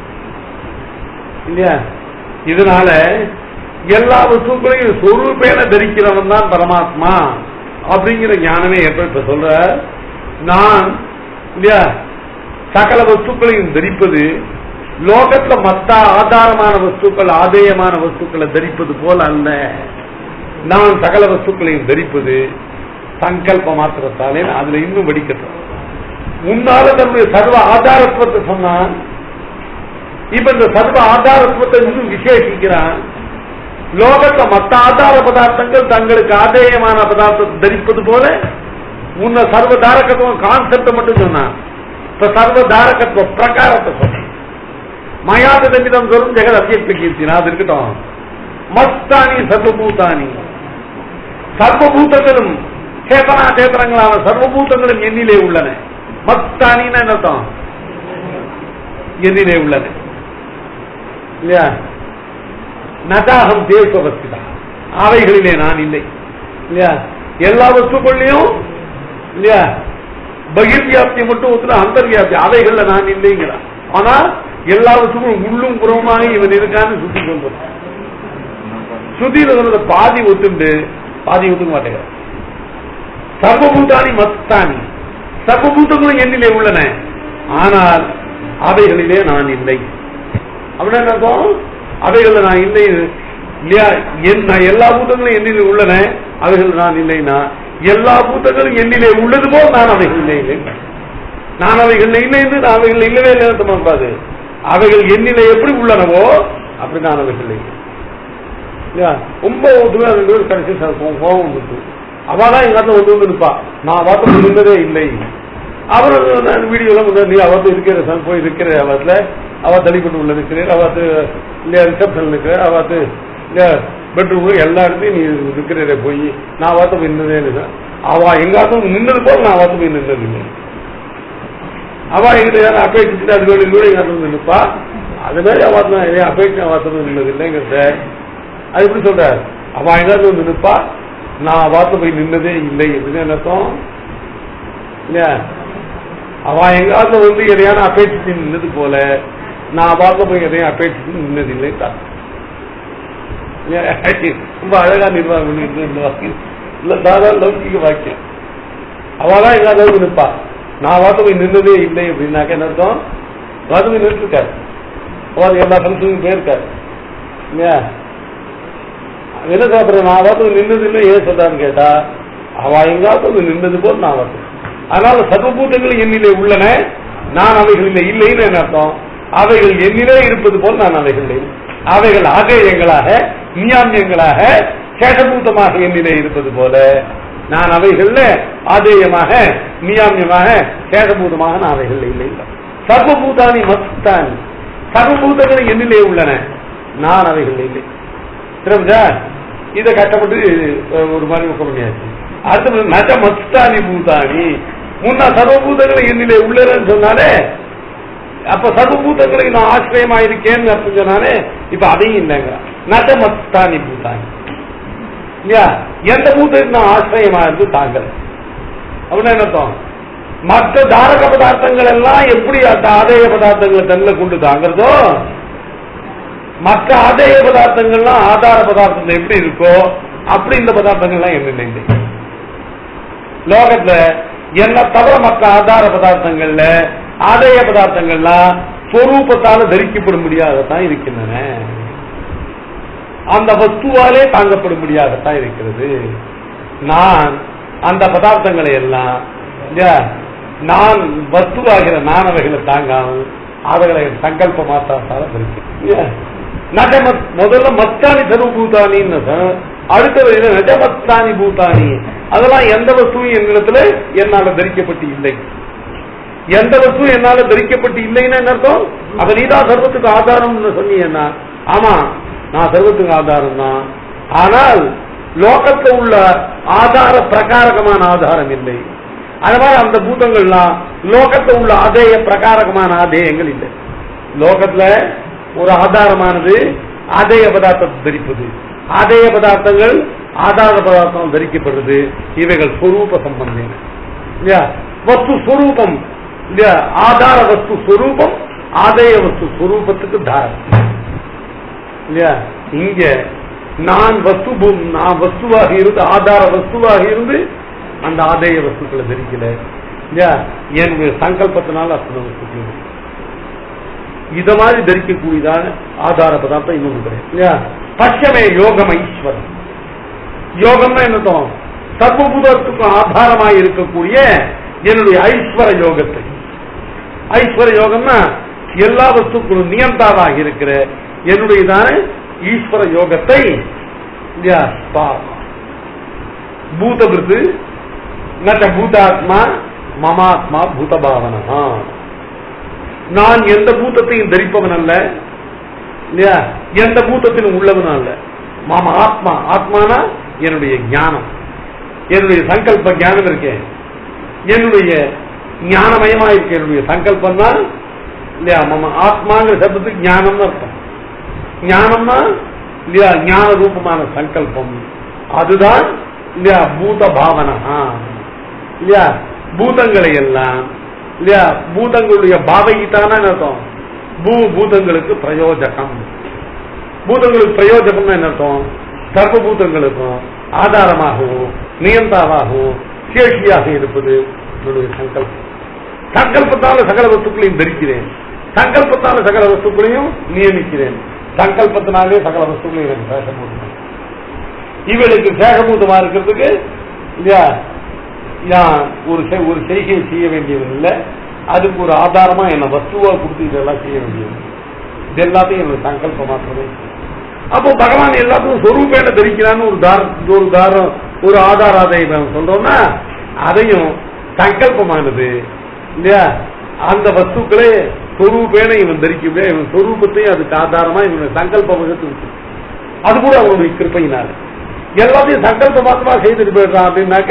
இல்லையா இதனால எல்லா வஸ்துக்களையும் சொரூபேன தரிக்கிறவன் தான் பரமாத்மா அப்படிங்கிற ஞானமே எப்ப இப்ப சொல்ற நான் இல்லையா சகல வஸ்துக்களையும் தரிப்பது லோகத்துல மத்த ஆதாரமான வஸ்துக்கள் ஆதேயமான வஸ்துக்களை தரிப்பது போல அல்ல நான் சகல வஸ்துக்களையும் தரிப்பது சங்கல்ப மாத்திரத்தாலே அதுல இன்னும் வடிக்கட்டும் முன்னால தன்னுடைய சர்வ ஆதாரத்துவத்தை சொன்னான் இப்ப இந்த சர்வ ஆதாரத்துவத்தை இன்னும் விசேஷிக்கிறான் லோகத்துல மத்த ஆதார பதார்த்தங்கள் தங்களுக்கு ஆதேயமான பதார்த்தத்தை தரிப்பது போல முன்ன சர்வ தாரகத்துவம் கான்செப்ட் மட்டும் சொன்னான் இப்ப சர்வ தாரகத்துவ பிரகாரத்தை சொன்னான் மயாத தம்பிதம் சொல்லும் ஜெகத் அத்தியக்த கீர்த்தினா அது இருக்கட்டும் மஸ்தானி சர்வபூதானி சர்வபூதங்களும் சேதனா சேதனங்களான சர்வபூதங்களும் எண்ணிலே உள்ளன மஸ்தானின்னு என்ன அர்த்தம் எண்ணிலே உள்ளன இல்லையா நதாகம் தேசவஸ்திதா அவைகளிலே நான் இல்லை இல்லையா எல்லா வஸ்துக்கள்லையும் இல்லையா பகிர்வியாப்தி மட்டும் ஒத்துல அந்தர்வியாப்தி அவைகள்ல நான் இல்லைங்கிறான் ஆனா எல்லா வஸ்துக்களும் உள்ளும் புறமாக இவன் இருக்கான்னு சுத்தி சொல்றது சுத்தியில சொல்றத பாதி ஒத்துண்டு பாதி ஒத்துக்க மாட்டேங்கிறான் சர்வபூதானி மத்தானி சர்வபூதங்களும் எண்ணிலே உள்ளன ஆனால் அவைகளிலே நான் இல்லை அப்படின்னு என்ன அர்த்தம் அவைகள் நான் இல்லை இல்லையா என் நான் எல்லா பூதங்களும் என்னிலே உள்ளன அவைகள் நான் இல்லைனா எல்லா பூதங்களும் என்னிலே உள்ளது போல் நான் அவைகள் இல்லை இல்லை நான் அவைகள் இல்லை என்று நான் அவைகள் இல்லவே இல்லை இருப்பாது அவைகள் என்னிலே எப்படி உள்ளனவோ அப்படி நான் அவைகள் இல்லை இல்லையா ரொம்ப ஒத்துமே ரெண்டு பேரும் கடைசி கோபம் வந்துட்டு அவதான் எங்க இடத்துல வந்து வந்து நிற்பா நான் வார்த்தை நின்றதே இல்லை அப்புறம் நான் வீடியோல முதல்ல நீ அவத்து இருக்கிற சார் போய் இருக்கிற அவத்துல அவ தள்ளிப்பட்டு உள்ள இருக்கிறேன் அவத்து இல்லையா ரிசப்ஷன் இருக்கிற அவத்து இல்லையா பெட்ரூம் எல்லா இடத்தையும் நீ இருக்கிற போய் நான் வார்த்தை போய் நின்றதே இல்லை அவ எங்காவது நின்னது போல நான் வார்த்தை போய் நின்றது இல்லை அவ எங்கிட்ட யாரும் அப்பேட்டு அது வேணும் கூட எங்க இடத்துல நிற்பா அது மாதிரி அவாத்தான் அப்பேட்டு அவாத்தம் நின்னது இல்லைங்கிறத அது எப்படி சொல்ற அவ எங்காவது வந்து நிற்பா நான் வார்த்தை போய் நின்னதே இல்லை அப்படின்னு என்ன அர்த்தம் இல்லையா அவ எங்காவது வந்து எதையான அபேட்சித்து நின்னது போல நான் பார்க்க போய் எதையும் அபேட்சித்து நின்னதில்லை தான் ரொம்ப அழகா நிர்வாகம் பண்ணிட்டு இந்த வாக்கியம் இல்ல சாதாரண லௌகிக வாக்கியம் அவதான் எங்காவது நிற்பா நான் வார்த்தை போய் நின்னதே இல்லை அப்படின்னாக்க என்ன அர்த்தம் வார்த்தை போய் நின்றுருக்காரு அவர் எல்லா ஃபங்க்ஷனுக்கும் போயிருக்காரு இல்லையா என்ன சாப்பிடுற நான் வார்த்தை நின்னது இல்லை ஏன் சொல்றான்னு கேட்டா அவ எங்காவது நின்னது போல் நான் வார்த்தை அதனால சர்வபூதங்கள் என்னிலே உள்ளன நான் அவைகளிலே இல்லைன்னு என்ன அர்த்தம் அவைகள் என்னிலே இருப்பது போல் நான் அவைகள் அவைகள் ஆதேயங்களாக நியாமியங்களாக சேஷபூதமாக என்னிலே இருப்பது போல நான் அவைகள்ல ஆதேயமாக நியாமியமாக சேஷபூதமாக நான் அவைகள் இல்லை சர்வபூதானி மஸ்தானி சர்வபூதங்கள் என்னிலே உள்ளன நான் அவைகள் இல்லை திரும்பா இதை கஷ்டப்பட்டு ஒரு மாதிரி முக்கம் பண்ணியாச்சு அடுத்தது நஜ மஸ்தானி பூதானி முன்னா சர்வபூதங்களை என்னிலே உள்ளதுன்னு சொன்னாலே அப்ப சர்வபூதங்களை நான் ஆசிரியமா இருக்கேன்னு அர்த்தம் சொன்னானே இப்ப அதையும் இல்லைங்க நஜ மஸ்தானி பூதானி இல்லையா எந்த பூதத்துக்கு நான் ஆசிரியமா இருந்து தாங்கல் அப்படின்னு என்ன அர்த்தம் மற்ற தாரக பதார்த்தங்கள் எல்லாம் எப்படி அந்த ஆதேய பதார்த்தங்களை தன்னில கொண்டு தாங்கிறதோ மற்ற ஆதேய பதார்த்தங்கள்லாம் ஆதார பதார்த்தங்கள் எப்படி இருக்கோ அப்படி இந்த பதார்த்தங்கள்லாம் என்ன இல்லை லோகத்துல என்ன தவிர மற்ற ஆதார பதார்த்தங்கள்ல ஆதாய பதார்த்தங்கள்லாம் சொரூபத்தால தரிக்கப்பட முடியாததான் இருக்கின்றன அந்த வஸ்துவாலே தாங்கப்பட முடியாததான் இருக்கிறது நான் அந்த பதார்த்தங்களை எல்லாம் நான் வஸ்துவாகிற நான் அவைகளை தாங்காமல் அவைகளை சங்கல்ப மாத்தாத்தால தரிக்கிறேன் நஜமத் முதல்ல மத்தானி சர்வபூதானின்னு அடுத்தது நஜமத்தானி பூதானி அதெல்லாம் எந்த வஸ்துவும் என்னிடத்துல என்னால தரிக்கப்பட்டு இல்லை எந்த வஸ்துவும் என்னால தரிக்கப்பட்டு இல்லைன்னு என்ன அர்த்தம் அப்ப நீதான் சர்வத்துக்கு ஆதாரம்னு சொன்னீங்கன்னா ஆமா நான் சர்வத்துக்கு ஆதாரம் தான் ஆனால் லோகத்துல உள்ள ஆதார பிரகாரகமான ஆதாரம் இல்லை அது மாதிரி அந்த பூதங்கள்லாம் லோகத்துல உள்ள அதேய பிரகாரகமான ஆதேயங்கள் இல்லை லோகத்துல ஒரு ஆதாரமானது ஆதேய பதார்த்தத்தை தரிப்பது ஆதேய பதார்த்தங்கள் ஆதார பதார்த்தம் தரிக்கப்படுறது இவைகள் ஸ்வரூப சம்பந்தம் இல்லையா வஸ்து ஸ்வரூபம் இல்லையா ஆதார வஸ்து ஸ்வரூபம் ஆதேய வஸ்து ஸ்வரூபத்துக்கு தாரம் இல்லையா இங்க நான் வஸ்து நான் வஸ்துவாக இருந்து ஆதார வஸ்துவாக இருந்து அந்த ஆதேய வஸ்துக்களை தரிக்கல இல்லையா என்னுடைய சங்கல்பத்தினால அத்தனை வஸ்துக்கள் இத மாதிரி தரிக்கக்கூடியதான ஆதார பதார்த்தம் இன்னொன்று கிடையாது இல்லையா பட்சமே யோகம் ஐஸ்வரம் யோகம்னா என்னத்தோம் சர்வபூதத்துக்கும் ஆதாரமாக இருக்கக்கூடிய என்னுடைய ஐஸ்வர யோகத்தை ஐஸ்வர யோகம்னா எல்லா வஸ்துக்களும் நியந்தாவாக இருக்கிற என்னுடையதான ஈஸ்வர யோகத்தை பூதபிருத்து நட்ட பூதாத்மா மமாத்மா பூதபாவனா நான் எந்த பூத்தத்தையும் தரிப்பவன் அல்ல இல்லையா எந்த பூத்தத்திலும் உள்ளவனும் அல்ல மாமா ஆத்மா ஆத்மானா என்னுடைய ஞானம் என்னுடைய சங்கல்ப ஞானம் இருக்கேன் என்னுடைய ஞானமயமா இருக்க என்னுடைய சங்கல்பம் தான் இல்லையா மாமா ஆத்மாங்கிற சப்தத்துக்கு ஞானம்னு அர்த்தம் ஞானம்னா இல்லையா ஞான ரூபமான சங்கல்பம் அதுதான் இல்லையா பூத பாவனா இல்லையா பூதங்களை எல்லாம் இல்லையா பூதங்களுடைய பாவகிட்டான அர்த்தம் பூ பூதங்களுக்கு பிரயோஜகம் பூதங்களுக்கு பிரயோஜகம் என்ன அர்த்தம் சர்வபூதங்களுக்கும் ஆதாரமாகவும் நியந்தாவாகவும் சேஷியாக இருப்பது என்னுடைய சங்கல்பம் சங்கல்பத்தால சகல வஸ்துக்களையும் தரிக்கிறேன் சங்கல்பத்தால சகல வஸ்துக்களையும் நியமிக்கிறேன் சங்கல்பத்தினாலே சகல வஸ்துக்களை எனக்கு சேஷபூதம் இவளுக்கு சேஷபூதமா இருக்கிறதுக்கு இல்லையா நான் ஒரு செ- ஒரு செய்கையை செய்ய வேண்டியது இல்லை அதுக்கு ஒரு ஆதாரமா என்ன வஸ்துவா கொடுத்து இதெல்லாம் செய்ய வேண்டியது இது எல்லாத்தையும் எனக்கு சங்கல்பம் மாத்திரமே அப்போ பகவான் எல்லாத்துக்கும் சொரூபேன தரிக்கிறான்னு ஒரு தார ஒரு தாரம் ஒரு ஆதாராதை நம்ம சொல்றோம்னா அதையும் சங்கல்பமானது இல்லையா அந்த வஸ்துக்களே சொரூபேன இவன் தரிக்க முடியாது இவன் சொரூபத்தையும் அதுக்கு ஆதாரமா இவன் சங்கல்ப வகுத்து விட்டு அது கூட அவனுடைய கிருப்பையினால எல்லாத்தையும் சங்கல்ப மாத்திரமா செய்துட்டு போயிடுறான் அப்படின்னாக்க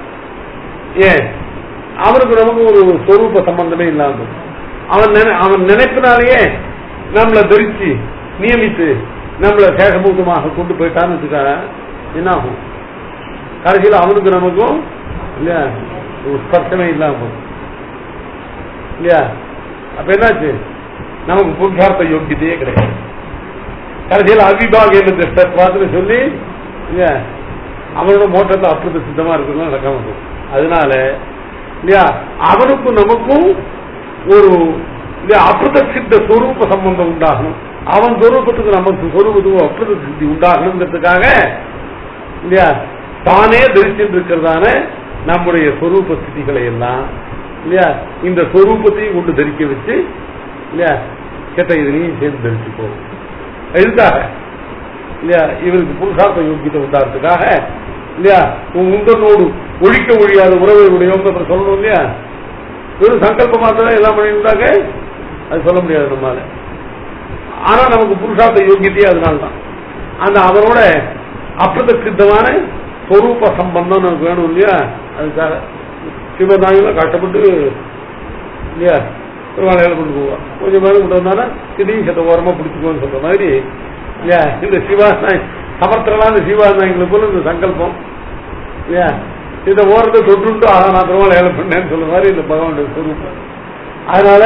ஏன் அவனுக்கு நமக்கு ஒரு சொரூப சம்பந்தமே இல்லாம போகும். அவன் நினை- அவன் நினைப்பினாலேயே நம்மளை தரிச்சு நியமித்து நம்மளை சேகபூதமாக கொண்டு போயிட்டான்னு வச்சுக்க என்ன ஆகும் கடைசியில் அவனுக்கு நமக்கும் இல்லையா ஒரு ஸ்பர்சமே இல்லாம போகும் இல்லையா அப்ப என்னாச்சு நமக்கு புருஷார்த்த யோக்கியத்தையே கிடையாது கடைசியில் அவிபாக என்ன பார்த்துன்னு சொல்லி இல்லையா அவனோட மோட்டத்தை அற்புத சித்தமா இருக்கிறதுலாம் நடக்காம போகும் அதனால இல்லையா அவனுக்கும் நமக்கும் ஒரு இல்லையா அற்புத சித்த சொரூப சம்பந்தம் உண்டாகணும் அவன் சொரூபத்துக்கு நமக்கு சொரூபத்துக்கும் அற்புத சித்தி உண்டாகணுங்கிறதுக்காக இல்லையா தானே தரிசிட்டு இருக்கிறதான நம்முடைய சொரூப ஸ்திதிகளை எல்லாம் இல்லையா இந்த சொரூபத்தையும் கொண்டு தரிக்க வச்சு இல்லையா கேட்ட இதுலையும் சேர்ந்து தரிச்சுக்கோ எதுக்காக இல்லையா இவருக்கு புருஷார்த்த யோக்கியத்தை உண்டாகிறதுக்காக இல்லையா உன் உந்தனோடு ஒழிக்க ஒழியாத உறவுகளுடைய யோகத்தை சொல்லணும் இல்லையா வெறும் சங்கல்ப மாத்திரம் எல்லாம் பண்ணியிருந்தாங்க அது சொல்ல முடியாது நம்மால ஆனா நமக்கு புருஷார்த்த யோகியத்தையே அதனால தான் அந்த அவரோட அப்பிரதசித்தமான சொரூப சம்பந்தம் நமக்கு வேணும் இல்லையா அதுக்காக சிவநாயகம் கஷ்டப்பட்டு இல்லையா திருவாளையில கொண்டு போவா கொஞ்சம் மேலே கொண்டு வந்தானா திடீர்னு சத்த ஓரமா பிடிச்சுக்கோன்னு சொல்ற மாதிரி இல்லையா இந்த சிவாநாய் சமர்த்தலான சிவாநாயங்களை போல இந்த சங்கல்பம் இல்லையா இந்த ஓரத்தை தொட்டுட்டு ஆக நான் திருவாளையில பண்ணேன்னு சொல்ற மாதிரி இந்த பகவானுடைய சொரூபம் அதனால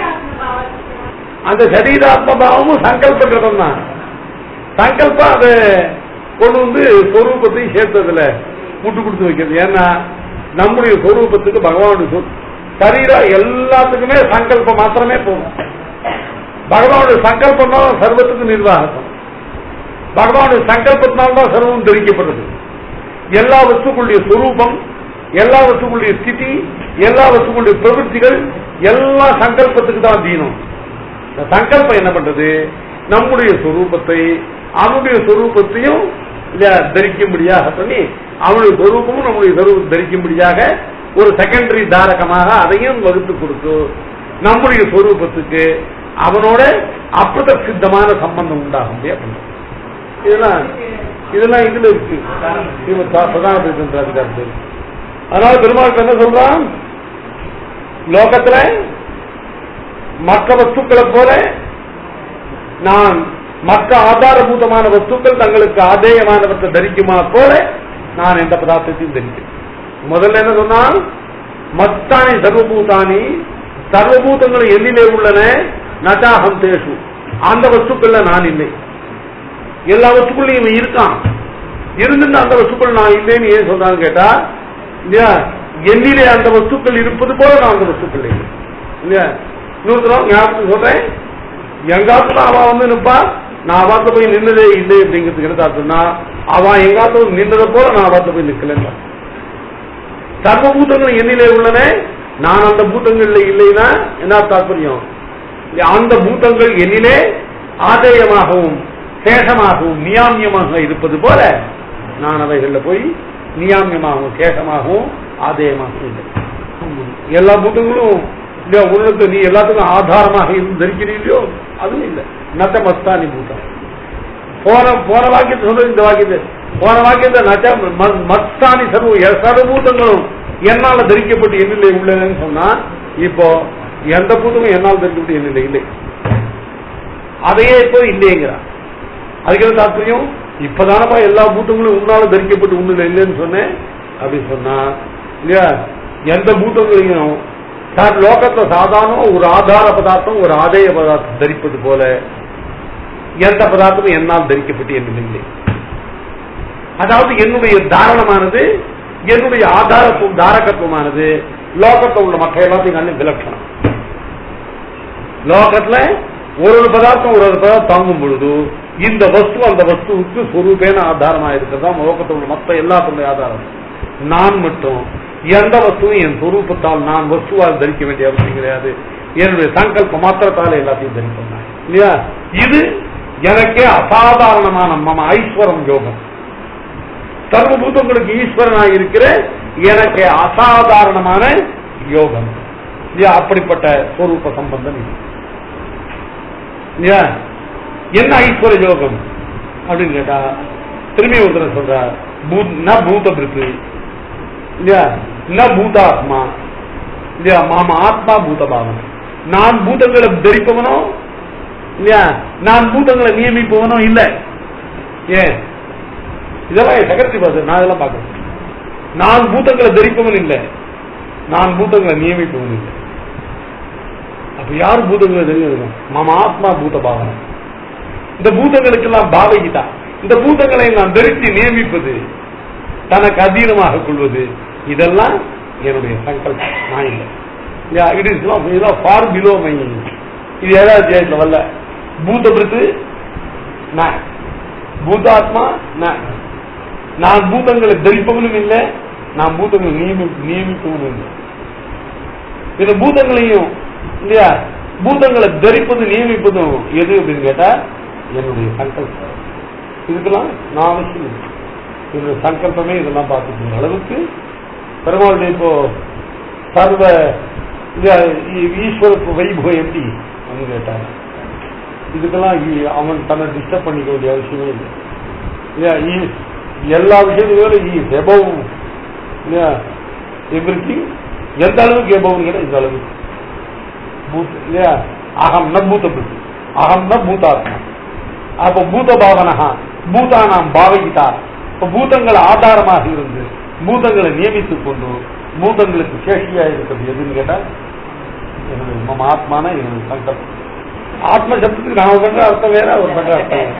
அந்த சரீராத்ம பாவமும் சங்கல்ப கிரதம் தான் சங்கல்பம் அதை கொண்டு வந்து சொரூபத்தையும் சேர்த்ததுல முட்டு கொடுத்து வைக்கிறது ஏன்னா நம்முடைய சொரூபத்துக்கு பகவானுடைய சொல் சரீரம் எல்லாத்துக்குமே சங்கல்பம் மாத்திரமே போகும் பகவானுடைய சங்கல்பம் தான் சர்வத்துக்கு நிர்வாகம் பகவானுடைய சங்கல்பத்தினால்தான் சர்வம் தெரிவிக்கப்படுறது எல்லா வஸ்துக்களுடைய சொரூபம் எல்லா வஸ்துக்களுடைய ஸ்திதி எல்லா வஸ்துக்களுடைய பிரவൃத்திகள் எல்லா சங்கல்பத்துக்கு தான் தீனம் இந்த சங்கல்பம் என்ன பண்றது நம்முடைய சொரூபத்தை அவனுடைய சொரூபத்தையும் இல்லையா தரிக்கும்படியாக பண்ணி அவனுடைய சொரூபமும் நம்முடைய சொரூபம் தரிக்கும்படியாக ஒரு செகண்டரி தாரகமாக அதையும் வகுத்து கொடுத்து நம்முடைய சொரூபத்துக்கு அவனோட அப்பிரத சித்தமான சம்பந்தம் உண்டாகும் முடியாது இதெல்லாம் இதெல்லாம் இதுல இருக்கு ஸ்ரீமத் பா- பிரதான பிரதிநிதி அதிகாரத்தில் இருக்கு. அதனால பெருமாள் என்ன சொல்றான் லோகத்துல மற்ற வஸ்துக்களை போல நான் மற்ற ஆதாரபூதமான வஸ்துக்கள் தங்களுக்கு ஆதேயமானவற்றை தரிக்குமா போல நான் எந்த பதார்த்தத்தையும் தரிக்கிறேன் முதல்ல என்ன சொன்னால் மத்தானி சர்வபூதானி சர்வபூதங்கள் எண்ணிலே உள்ளன நட்டாகம் தேசு அந்த வஸ்துக்கள்ல நான் இல்லை எல்லா வஸ்துக்குள்ளையும் இவன் இருக்கான் இருந்துட்டு அந்த வஸ்துக்கள் நான் இல்லைன்னு ஏன் சொல்றான்னு கேட்டா இல்லையா என்னிலே அந்த வஸ்துக்கள் இருப்பது போல நான் அந்த வஸ்துக்கள் இல்லை இல்லையா இன்னொரு தடவை ஞாபகம் சொல்றேன் எங்காத்துல அவன் வந்து நிப்பா நான் அவாத்த போய் நின்னதே இல்லை அப்படிங்கிறதுக்கு என்ன தாத்துனா அவன் எங்காத்துல நின்னதை போல நான் அவாத்த போய் நிக்கலன்னு சர்வபூதங்கள் என்னிலே உள்ளன நான் அந்த பூதங்கள்ல இல்லைன்னா என்ன தாற்பயம் அந்த பூதங்கள் என்னிலே ஆதேயமாகவும் சேஷமாகவும் நியாமியமாக இருப்பது போல நான் அவைகள்ல போய் நியாமியமாகவும் சேஷமாகவும் ஆதேயமாகவும் இல்லை எல்லா பூதங்களும் இல்லையா உள்ளது நீ எல்லாத்துக்கும் ஆதாரமாக இருந்து தரிக்கிறீங்களோ அதுவும் இல்லை நத்த மஸ்தானி பூதம் போன போன வாக்கியத்தை சொல்றது இந்த வாக்கியத்தை போன வாக்கியத்தை நச்ச ம- மஸ்தானி சர்வ எ- சர்வபூதங்களும் என்னால தரிக்கப்பட்டு என்னில்லை உள்ளதுன்னு சொன்னா இப்போ எந்த பூதமும் என்னால் தரிக்கப்பட்டு என்னில்லை இல்லை அதையே இப்போ இல்லைங்கிறான் அதுக்கு என்ன தாற்பயம் இப்பதானப்பா எல்லா பூத்தங்களும் உன்னால தரிக்கப்பட்டு உன்னில் இல்லைன்னு சொன்னேன் அப்படின்னு சொன்னா இல்லையா எந்த பூத்தங்களையும் சார் லோகத்துல சாதாரண ஒரு ஆதார பதார்த்தம் ஒரு ஆதேய பதார்த்தம் தரிப்பது போல எந்த பதார்த்தமும் என்னால் தரிக்கப்பட்டு என்னும் இல்லை அதாவது என்னுடைய தாரணமானது என்னுடைய ஆதாரத்துவம் தாரகத்துவமானது லோகத்தில் உள்ள மற்ற எல்லாத்தையும் கண்டு விலட்சணம் லோகத்துல ஒரு ஒரு பதார்த்தம் ஒரு ஒரு பதார்த்தம் தாங்கும் பொழுது இந்த வஸ்து அந்த வஸ்துவுக்கு சொரூபேன ஆதாரமா இருக்கிறதா லோகத்தோட மொத்த எல்லாத்துடைய ஆதாரம் நான் மட்டும் எந்த வஸ்துவும் என் சொரூபத்தால் நான் வஸ்துவால் தரிக்க வேண்டிய அவசியம் கிடையாது என்னுடைய சங்கல்ப மாத்திரத்தால் எல்லாத்தையும் தரிப்பேன் நான். இல்லையா இது எனக்கே அசாதாரணமான மம ஐஸ்வரம் யோகம் சர்வபூதங்களுக்கு ஈஸ்வரனாக இருக்கிற எனக்கு அசாதாரணமான யோகம் இல்லையா அப்படிப்பட்ட ஸ்வரூப சம்பந்தம் இது இல்லையா என்ன ஐஸ்வர யோகம் அப்படின்னு கேட்டா திரும்பி ஒருத்தர் சொல்றார் பூ- ந பூத பிரித்து இல்லையா ந பூதாத்மா இல்லையா மாம ஆத்மா பூத பாவனை நான் பூதங்களை தரிப்பவனோ இல்லையா நான் பூதங்களை நியமிப்பவனோ இல்ல ஏன் இதெல்லாம் சகர்த்தி பாசு நான் இதெல்லாம் பார்க்கறேன் நான் பூதங்களை தரிப்பவன் இல்லை நான் பூதங்களை நியமிப்பவன் இல்லை அப்ப யார் பூதங்களை தெரியும் மாம ஆத்மா பூத பாவனை இந்த பூதங்களுக்கெல்லாம் பாவகிதா இந்த பூதங்களை நான் தரித்து நியமிப்பது தனக்கு அதீனமாக கொள்வது இதெல்லாம் என்னுடைய சங்கல்பம் நான் இல்லை இட் இஸ் இதெல்லாம் ஃபார் பிலோ மை இது ஏழாவது அத்தியாயத்துல வரல பூத பிரித்து நான் பூதாத்மா நான் நான் பூதங்களை தரிப்பவனும் இல்லை நான் பூதங்களை நியமி நியமிப்பவனும் இல்லை இந்த பூதங்களையும் இல்லையா பூதங்களை தரிப்பது நியமிப்பதும் எது அப்படின்னு கேட்டா என்னுடைய சங்கல்பம் இதுக்கெல்லாம் நான் அவசியம் இல்லை. என்னுடைய சங்கல்பமே இதெல்லாம் பார்த்துக்கிற அளவுக்கு பெருமாளுடைய இப்போ சர்வ இது ஈ- ஈஸ்வர வைபவம் எப்படி அப்படின்னு கேட்டாங்க இதுக்கெல்லாம் ஈ- அவன் தன்னை டிஸ்டர்ப் பண்ணிக்க வேண்டிய அவசியமே இல்லை இல்லையா ஈ- எல்லா விஷயத்துக்கும் ஈ எபவ் இல்லையா எவ்ரி எந்த அளவுக்கு எபவும் கேட்டால் இந்த அளவுக்கு பூத் இல்லையா அகம் ந பூத புத்தி அகம் ந பூதாத்மா அப்ப பூத பாவனகா பூதானாம் பாவகிதா இப்ப பூதங்கள் ஆதாரமாக இருந்து பூதங்களை நியமித்துக் கொண்டு பூதங்களுக்கு சேஷியா இருக்கிறது எதுன்னு கேட்டா என்னுடைய மம ஆத்மான என்னுடைய சங்கல்பம் ஆத்ம சப்தத்துக்கு நான் பண்ற அர்த்தம் வேற அவர் பண்ற அர்த்தம் வேற.